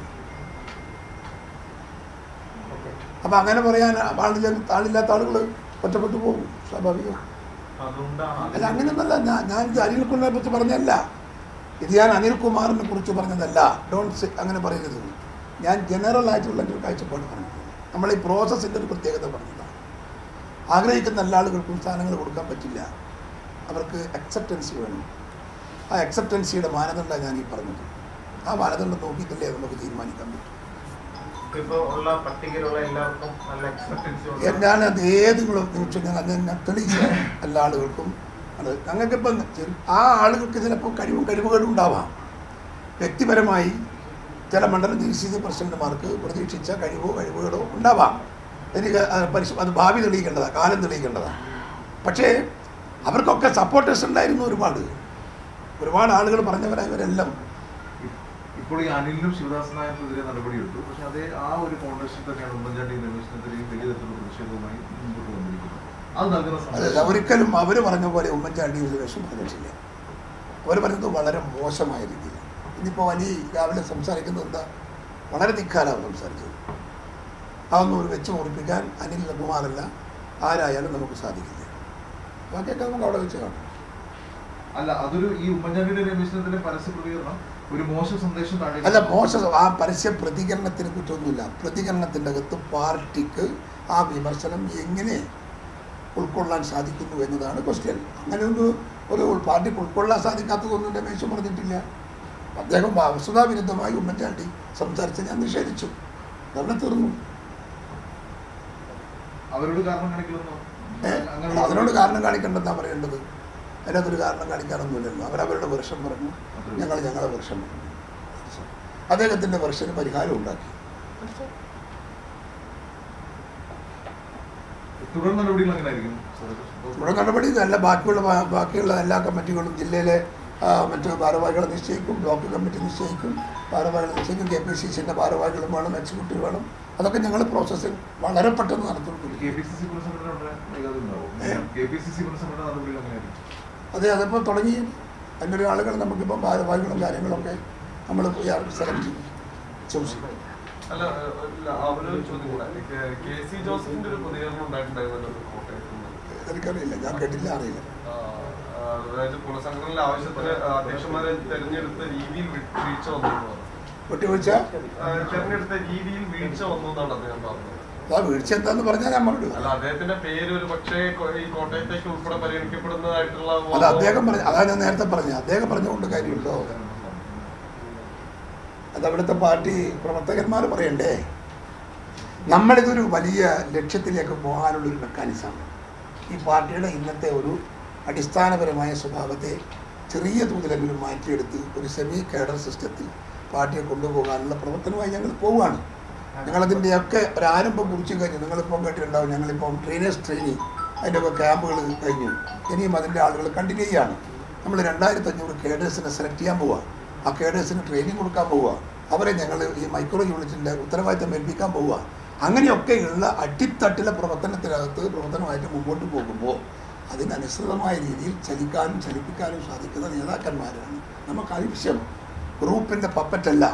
അപ്പം അങ്ങനെ പറയാൻ ആളില്ല ആളില്ലാത്ത ആളുകൾ ഒറ്റപ്പെട്ടു പോകും സ്വാഭാവികം അതുകൊണ്ടാണ് അല്ല അങ്ങനെയൊന്നല്ല ഞാൻ ഞാൻ ഇത് അനിൽകുമാറിനെ കുറിച്ച് പറഞ്ഞല്ല ഇത് ഞാൻ അനിൽകുമാറിനെ കുറിച്ച് പറഞ്ഞതല്ല ഡോണ്ട് അങ്ങനെ പറയരുത് ഞാൻ ജനറൽ ആയിട്ടുള്ള എൻ്റെ ഒരു കാഴ്ചപ്പാട് പറഞ്ഞത് നമ്മൾ ഈ പ്രോസസ്സിൻ്റെ ഒരു പ്രത്യേകത പറഞ്ഞതാണ് ആഗ്രഹിക്കുന്ന എല്ലാ ആളുകൾക്കും സ്ഥാനങ്ങൾ കൊടുക്കാൻ പറ്റില്ല അവർക്ക് അക്സെപ്റ്റൻസി വേണം ആ അക്സെപ്റ്റൻസിയുടെ മാനദണ്ഡമാണ് ഞാൻ ഈ പറഞ്ഞത് ആ മാനദണ്ഡം നോക്കിയിട്ടല്ലേ നമുക്ക് തീരുമാനിക്കാൻ പറ്റും ഇപ്പൊ ഉള്ള പട്ടികയിലുള്ള എല്ലാവർക്കും നല്ല എക്സ്പെക്ടൻസി ഉണ്ട് എന്നാണ് അത് ഏത് നിമിഷം ഞാൻ അത് ഞാൻ തെളിയിച്ച എല്ലാ ആളുകൾക്കും അത് ഞങ്ങൾക്കിപ്പം ചെറു- ആ ആളുകൾക്ക് ചിലപ്പോൾ കഴിവും കഴിവുകളും ഉണ്ടാവാം വ്യക്തിപരമായി ചില മണ്ഡലം ഡി സി സി പ്രസിഡന്റുമാർക്ക് പ്രതീക്ഷിച്ച കഴിവോ കഴിവുകളോ ഉണ്ടാവാം എനിക്ക് അത് പരിശ അത് ഭാവി തെളിയിക്കേണ്ടതാണ് കാലം തെളിയിക്കേണ്ടതാണ് പക്ഷേ അവർക്കൊക്കെ സപ്പോർട്ടേഴ്സ് ഉണ്ടായിരുന്നു ഒരുപാട് ഒരുപാട് ആളുകൾ പറഞ്ഞവരായവരെല്ലാം ഇപ്പോൾ ഈ അനിലിനും ശിവദാസ് നായർക്കെതിരെ നടപടിയെടുത്തു പക്ഷെ അതേ ആ ഒരു കോൺഗ്രസിൽ തന്നെയാണ് ഉമ്മൻചാണ്ടി നിർമ്മിച്ചതിനെതിരെയും വലിയ തരത്തിലുള്ള പ്രതിഷേധവുമായി മുമ്പോട്ട് വന്നിരിക്കുന്നത് അത് നൽകുന്ന അതല്ല സന്ദേശം ഒരിക്കലും അവർ പറഞ്ഞ പോലെ ഉമ്മൻചാണ്ടി ഒരു വിഷം പറഞ്ഞിട്ടില്ല അവർ പറഞ്ഞത് വളരെ മോശമായ രീതിയിൽ ഇന്നിപ്പോൾ അലി രാവിലെ സംസാരിക്കുന്നത് എന്താ വളരെ ധിക്കാരാണ് സംസാരിച്ചത് അതൊന്നും ഒരു വെച്ച് മുറിപ്പിക്കാൻ അനിൽ കുമാറല്ല ആരായാലും നമുക്ക് സാധിക്കില്ല ബാക്കിയൊക്കെ നമുക്ക് അവിടെ വെച്ച് കാണാം അല്ല അതൊരു ഈ ഉമ്മൻചാണ്ടിയുടെ രമേശിനെ പരസ്യ പ്രതികരണം ഒരു മോശം സന്ദേശം താഴെ അല്ല മോശം ആ പരസ്യ പ്രതികരണത്തിന് കുറ്റമൊന്നുമില്ല പ്രതികരണത്തിൻ്റെ അകത്ത് പാർട്ടിക്ക് ആ വിമർശനം എങ്ങനെ ഉൾക്കൊള്ളാൻ സാധിക്കുന്നു എന്നതാണ് ക്വസ്റ്റ്യൻ അങ്ങനെ ഒന്ന് ഒരു പാർട്ടിക്ക് ഉൾക്കൊള്ളാൻ സാധിക്കാത്തതൊന്നും രമേശ് പറഞ്ഞിട്ടില്ല അദ്ദേഹം വസ്തുതാവിരുദ്ധമായി ഉമ്മൻചാണ്ടി സംസാരിച്ച് ഞാൻ നിഷേധിച്ചു അതവിടെ തീർന്നു അവരോട് കാരണം കാണിക്കലൊന്നും ഏ? അങ്ങനെ അതിനോട് കാരണം കാണിക്കേണ്ടെന്നാ പറയേണ്ടത് അതിനകത്തൊരു കാരണം കാണിക്കാനൊന്നുമില്ലല്ലോ അവരവരുടെ വെർഷം പറഞ്ഞു ഞങ്ങൾ ഞങ്ങളുടെ വെർഷം പറഞ്ഞു അദ്ദേഹത്തിൻ്റെ വെർഷന് പരിഹാരം ഉണ്ടാക്കി തുടർ നടപടികൾ അങ്ങനെ ആയിരിക്കും ഇവിടെ നടപടി നല്ല ബാക്കിയുള്ള ബാ- ബാക്കിയുള്ള എല്ലാ കമ്മിറ്റികളും ജില്ലയിലെ ആ, മറ്റ് ഭാരവാഹികളെ നിശ്ചയിക്കും ബ്ലോക്ക് കമ്മിറ്റി നിശ്ചയിക്കും ഭാരവാഹികളെ നിശ്ചയിക്കും കെ പി സി സിൻ്റെ ഭാരവാഹികളും വേണം എക്സിക്യൂട്ടീവ് വേണം അതൊക്കെ ഞങ്ങൾ പ്രോസസ്സിങ് വളരെ പെട്ടെന്ന് നടത്തിക്കൊണ്ടിരിക്കും കെ പി സി സി പുനഃസംഘടന ഉടനെ വൈകാതെ ഉണ്ടാവും ഏ? കെ പി സി സി പുനഃസംഘടന നടപടികൾ അങ്ങനെയായിരിക്കും അതെ അതിപ്പോൾ തുടങ്ങി അതിൻ്റെ ഒരു ആളുകൾ നമുക്കിപ്പോൾ ഭാരവാഹികളും കാര്യങ്ങളൊക്കെ നമ്മൾ സെലക്ട് ചെയ്യും ചൂസ് ചെയ്യും അല്ല അല്ല, അവരൊരു ചോദ്യം കൂടെ കെ- കെ സി ജോസഫിന്റെ ഒരു പ്രതികരണം ഉണ്ടായിട്ടുണ്ടായിരുന്നല്ലോ കോട്ടയത്ത് നിന്ന്. എനിക്കറിയില്ല ഞാൻ കേട്ടില്ല അറിയില്ല ആ, ആ, അതായത് പുനഃസംഘടനയിലെ ആവശ്യത്തിന് അധ്യക്ഷന്മാരെ തെരഞ്ഞെടുത്ത രീതിയിൽ വി- വീഴ്ച വന്നു എന്ന് പറഞ്ഞു. വിട്ടുവീഴ്ച ആ, തെരഞ്ഞെടുത്ത രീതിയിൽ വീഴ്ച വന്നു എന്നാണ് അദ്ദേഹം പറഞ്ഞത് ആ വീഴ്ച എന്താന്ന് പറഞ്ഞാൽ ഞാൻ മറുപടി അല്ല അദ്ദേഹത്തിന്റെ പേര് ഒരു പക്ഷേ കൊ- ഈ കോട്ടയത്തേക്ക് ഉൾപ്പെടെ പരിഗണിക്കപ്പെടുന്നതായിട്ടുള്ള അത് അദ്ദേഹം പറഞ്ഞു അതാ ഞാൻ നേരത്തെ പറഞ്ഞു അദ്ദേഹം പറഞ്ഞുകൊണ്ട് കാര്യമുണ്ടോ അത് അവിടുത്തെ പാർട്ടി പ്രവർത്തകന്മാർ പറയണ്ടേ നമ്മളിതൊരു വലിയ ലക്ഷ്യത്തിലേക്ക് പോകാനുള്ളൊരു മെക്കാനിസമാണ് ഈ പാർട്ടിയുടെ ഇന്നത്തെ ഒരു അടിസ്ഥാനപരമായ സ്വഭാവത്തെ ചെറിയ തോതിലെങ്കിലും മാറ്റിയെടുത്ത് ഒരു സെമി കേഡർ സിസ്റ്റത്തിൽ പാർട്ടിയെ കൊണ്ടുപോകാനുള്ള പ്രവർത്തനമായി ഞങ്ങൾ പോവുകയാണ് ഞങ്ങളതിൻ്റെയൊക്കെ ഒരു ആരംഭം കുറിച്ച് കഴിഞ്ഞു നിങ്ങളിപ്പം കേട്ടിട്ടുണ്ടാവും ഞങ്ങളിപ്പം ട്രെയിനേഴ്സ് ട്രെയിനിങ് അതിൻ്റെയൊക്കെ ക്യാമ്പുകൾ കഴിഞ്ഞു ഇനിയും അതിൻ്റെ ആളുകൾ കണ്ടിന്യൂ ചെയ്യാണ് നമ്മൾ രണ്ടായിരത്തി അഞ്ഞൂറ് കേഡേഴ്സിനെ സെലക്ട് ചെയ്യാൻ പോവുക ആ കേഡേഴ്സിന് ട്രെയിനിങ് കൊടുക്കാൻ പോവുക അവരെ ഞങ്ങൾ ഈ മൈക്രോ യൂണിറ്റിൻ്റെ ഉത്തരവാദിത്തം ഏൽപ്പിക്കാൻ പോവുക അങ്ങനെയൊക്കെയുള്ള അടിത്തട്ടിലെ പ്രവർത്തനത്തിനകത്ത് പ്രവർത്തനമായിട്ട് മുമ്പോട്ട് പോകുമ്പോൾ അതിനനുസൃതമായ രീതിയിൽ ചലിക്കാനും ചലിപ്പിക്കാനും സാധിക്കുന്ന നേതാക്കന്മാരാണ് നമുക്ക് ആവശ്യം ഗ്രൂപ്പിൻ്റെ പപ്പറ്റല്ല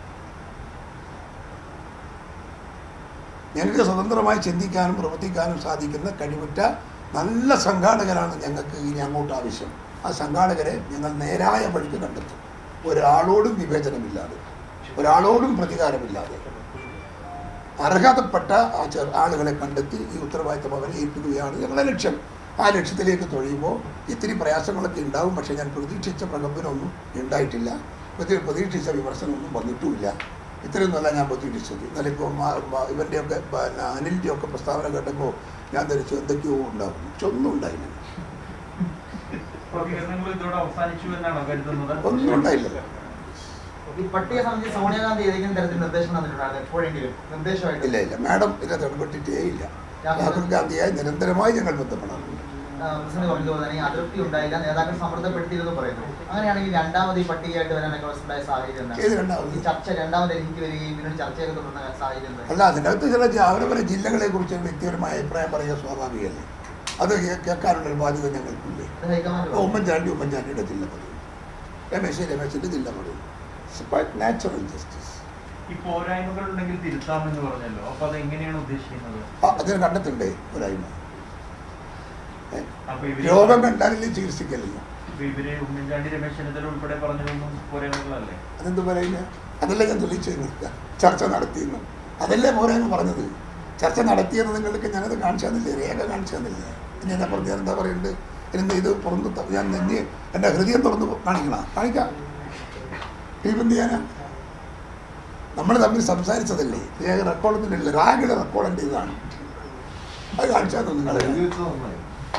ഞങ്ങൾക്ക് സ്വതന്ത്രമായി ചിന്തിക്കാനും പ്രവർത്തിക്കാനും സാധിക്കുന്ന കഴിവുറ്റ നല്ല സംഘാടകരാണ് ഞങ്ങൾക്ക് ഇനി അങ്ങോട്ട് ആവശ്യം ആ സംഘാടകരെ ഞങ്ങൾ നേരായ വഴിക്ക് കണ്ടെത്തും ഒരാളോടും വിവേചനമില്ലാതെ ഒരാളോടും പ്രതികാരമില്ലാതെ അർഹതപ്പെട്ട ആ ചെറു ആളുകളെ കണ്ടെത്തി ഈ ഉത്തരവാദിത്തം അവരെ ഏൽപ്പിക്കുകയാണ് ഞങ്ങളുടെ ലക്ഷ്യം ആ ലക്ഷ്യത്തിലേക്ക് തൊഴിയുമ്പോൾ ഇത്തിരി പ്രയാസങ്ങളൊക്കെ ഉണ്ടാവും പക്ഷേ ഞാൻ പ്രതീക്ഷിച്ച പ്രകമ്പനമൊന്നും ഉണ്ടായിട്ടില്ല പ്രതി- പ്രതീക്ഷിച്ച വിമർശനമൊന്നും വന്നിട്ടുമില്ല ഇത്രയൊന്നുമല്ല ഞാൻ പ്രതീക്ഷിച്ചത് എന്നാലും ഇപ്പോൾ ഇവൻ്റെയൊക്കെ പിന്നെ അനിലിൻ്റെയൊക്കെ പ്രസ്താവന കേട്ടപ്പോൾ ഞാൻ ധരിച്ചു എന്തൊക്കെയോ ഉണ്ടാവും പക്ഷെ ഒന്നും ഉണ്ടായില്ല പ്രതികരണങ്ങൾ ഇതോടെ അവസാനിച്ചു എന്നാണോ കരുതുന്നത് ഒന്നും ഉണ്ടായില്ല ഈ പട്ടിക സംബന്ധിച്ച് സോണിയാഗാന്ധി ഏതെങ്കിലും തരത്തിൽ നിർദ്ദേശം തന്നിട്ടുണ്ടായിരുന്നു എപ്പോഴെങ്കിലും നിർദ്ദേശമായിട്ട് ഇല്ല ഇല്ല മാഡം ഇതിനകത്ത് ഇടപെട്ടിട്ടേ ഇല്ല രാഹുൽ ഗാന്ധിയായി നിരന്തരമായി ഞങ്ങൾ ബന്ധപ്പെടാറുണ്ട് ആ, പ്രസിഡന്റ് പറഞ്ഞതുപോലെ തന്നെ ഈ അതൃപ്തി ഉണ്ടായില്ല നേതാക്കൾ സമ്മർദ്ദപ്പെടുത്തിയിരുന്നു പറയുന്നു അങ്ങനെയാണെങ്കിൽ രണ്ടാമത് ഈ പട്ടികയായിട്ട് വരാനൊക്കെ ഉണ്ടായ സാഹചര്യം എന്താണ്? ഏത് രണ്ടാമത്? ഈ ചർച്ച രണ്ടാമത് എനിക്ക് വരികയും പിന്നീട് ചർച്ചയൊക്കെ തുടർന്ന സാഹചര്യം എന്തായി? അല്ല അതിനകത്ത് ചില ജ- അവരവരെ ജില്ലകളെ കുറിച്ച് വ്യക്തിപരമായ അഭിപ്രായം പറയുക സ്വാഭാവികമല്ലേ അത് കേ- കേൾക്കാനുള്ള ഒരു ബാധ്യത ഞങ്ങൾക്കില്ലേ അത് ഹൈക്കമാൻഡ് ഇപ്പോൾ ഉമ്മൻചാണ്ടി ഉമ്മൻചാണ്ടിയുടെ ജില്ല പറയും രമേശ് രമേശിൻ്റെ ജില്ല പറയും നാച്ചുറൽ ജസ്റ്റിസ് ഈ പോരായ്മകൾ ഉണ്ടെങ്കിൽ തിരുത്താമെന്ന് പറഞ്ഞല്ലോ അപ്പൊ അത് എങ്ങനെയാണ് ഉദ്ദേശിക്കുന്നത് അതിന് കണ്ടെത്തണ്ടേ ഒരായ്മ ഏ? അപ്പൊ ഇവര് രോഗം കണ്ടാലല്ലേ ചികിത്സിക്കലില്ല ഇപ്പൊ ഇവര് ഉമ്മൻചാണ്ടി രമേശ് ചെന്നിത്തല ഉൾപ്പെടെ പറഞ്ഞതൊന്നും പോരായ്മകളല്ലേ അതെന്ത് പറയില്ല അതല്ലേ ഞാൻ തെളിയിച്ചു നിങ്ങൾക്ക് ചർച്ച നടത്തിയെന്ന് അതല്ലേ പോരായ്മ പറഞ്ഞത് ചർച്ച നടത്തിയെന്ന് നിങ്ങൾക്ക് ഞാനത് കാണിച്ചു തന്നില്ലേ രേഖ കാണിച്ചു തന്നില്ലേ ഇനി എന്നെ പറഞ്ഞ എന്താ പറയുന്നത് ഇനി ഇത് പുറത്ത് ത- ഞാൻ നെഞ്ഞ് എൻ്റെ ഹൃദയം തുറന്ന് കാണിക്കണം കാണിക്കാം ഇപ്പം എന്ത് ചെയ്യാനാ നമ്മൾ തമ്മിൽ സംസാരിച്ചതല്ലേ രേഖ റെക്കോർഡൊന്നുമില്ല രാഗയുടെ റെക്കോർഡ് എൻ്റെ ഇതാണ് അത് കാണിച്ചാൽ നിങ്ങൾ എഴുതി വെച്ചത് നന്നായി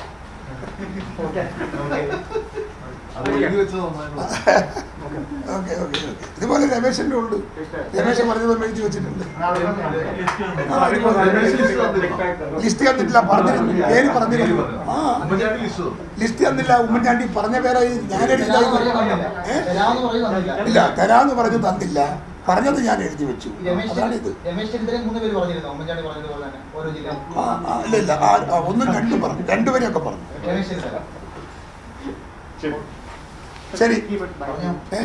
അത് എഴുതി വെച്ചത് നന്നായി ഓക്കെ ഓക്കെ ഓക്കെ ഇതുപോലെ രമേശൻ്റെ ഉണ്ട് രമേശൻ പറഞ്ഞത് എഴുതി വെച്ചിട്ടുണ്ട് ലിസ്റ്റ് തന്നിട്ടില്ല പറഞ്ഞിരുന്നു പേര് പറഞ്ഞിരുന്നു ആ ഉമ്മൻചാണ്ടി ലിസ്റ്റ് തന്നു. ലിസ്റ്റ് തന്നില്ല ഉമ്മൻചാണ്ടി പറഞ്ഞ പേരായി ഞാൻ എഴുതിയതായി തരാമെന്ന് പറഞ്ഞു തന്നില്ല. ഏ? തരാമെന്ന് പറഞ്ഞു തന്നില്ല. ഇല്ല തരാന്ന് പറഞ്ഞു തന്നില്ല പറഞ്ഞത് ഞാൻ എഴുതി വെച്ചു ഈ രമേശ് അതാണ് ഇത് രമേശ് ചെന്നിത്തല മൂന്ന് പേര് പറഞ്ഞിരുന്നു ഉമ്മൻചാണ്ടി പറഞ്ഞതുപോലെ തന്നെ ഓരോ ജില്ല ആ ആ, ഇല്ല ഇല്ല ആ, ആ, ഒന്നും രണ്ടും പറഞ്ഞു രണ്ടുപേരെയൊക്കെ പറഞ്ഞു രമേശ് ചെന്നിത്തല ശരി പറഞ്ഞോ ഏ?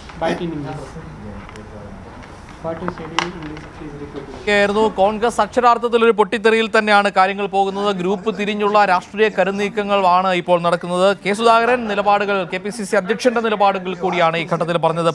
ആയിരുന്നു കോൺഗ്രസ് അക്ഷരാർത്ഥത്തിൽ ഒരു പൊട്ടിത്തെറിയിൽ തന്നെയാണ് കാര്യങ്ങൾ പോകുന്നത് ഗ്രൂപ്പ് തിരിഞ്ഞുള്ള രാഷ്ട്രീയ കരുനീക്കങ്ങളാണ് ഇപ്പോൾ നടക്കുന്നത് കെ സുധാകരൻ നിലപാടുകൾ കെ പി സി സി അധ്യക്ഷന്റെ നിലപാടുകൾ കൂടിയാണ് ഈ ഘട്ടത്തിൽ പറഞ്ഞത്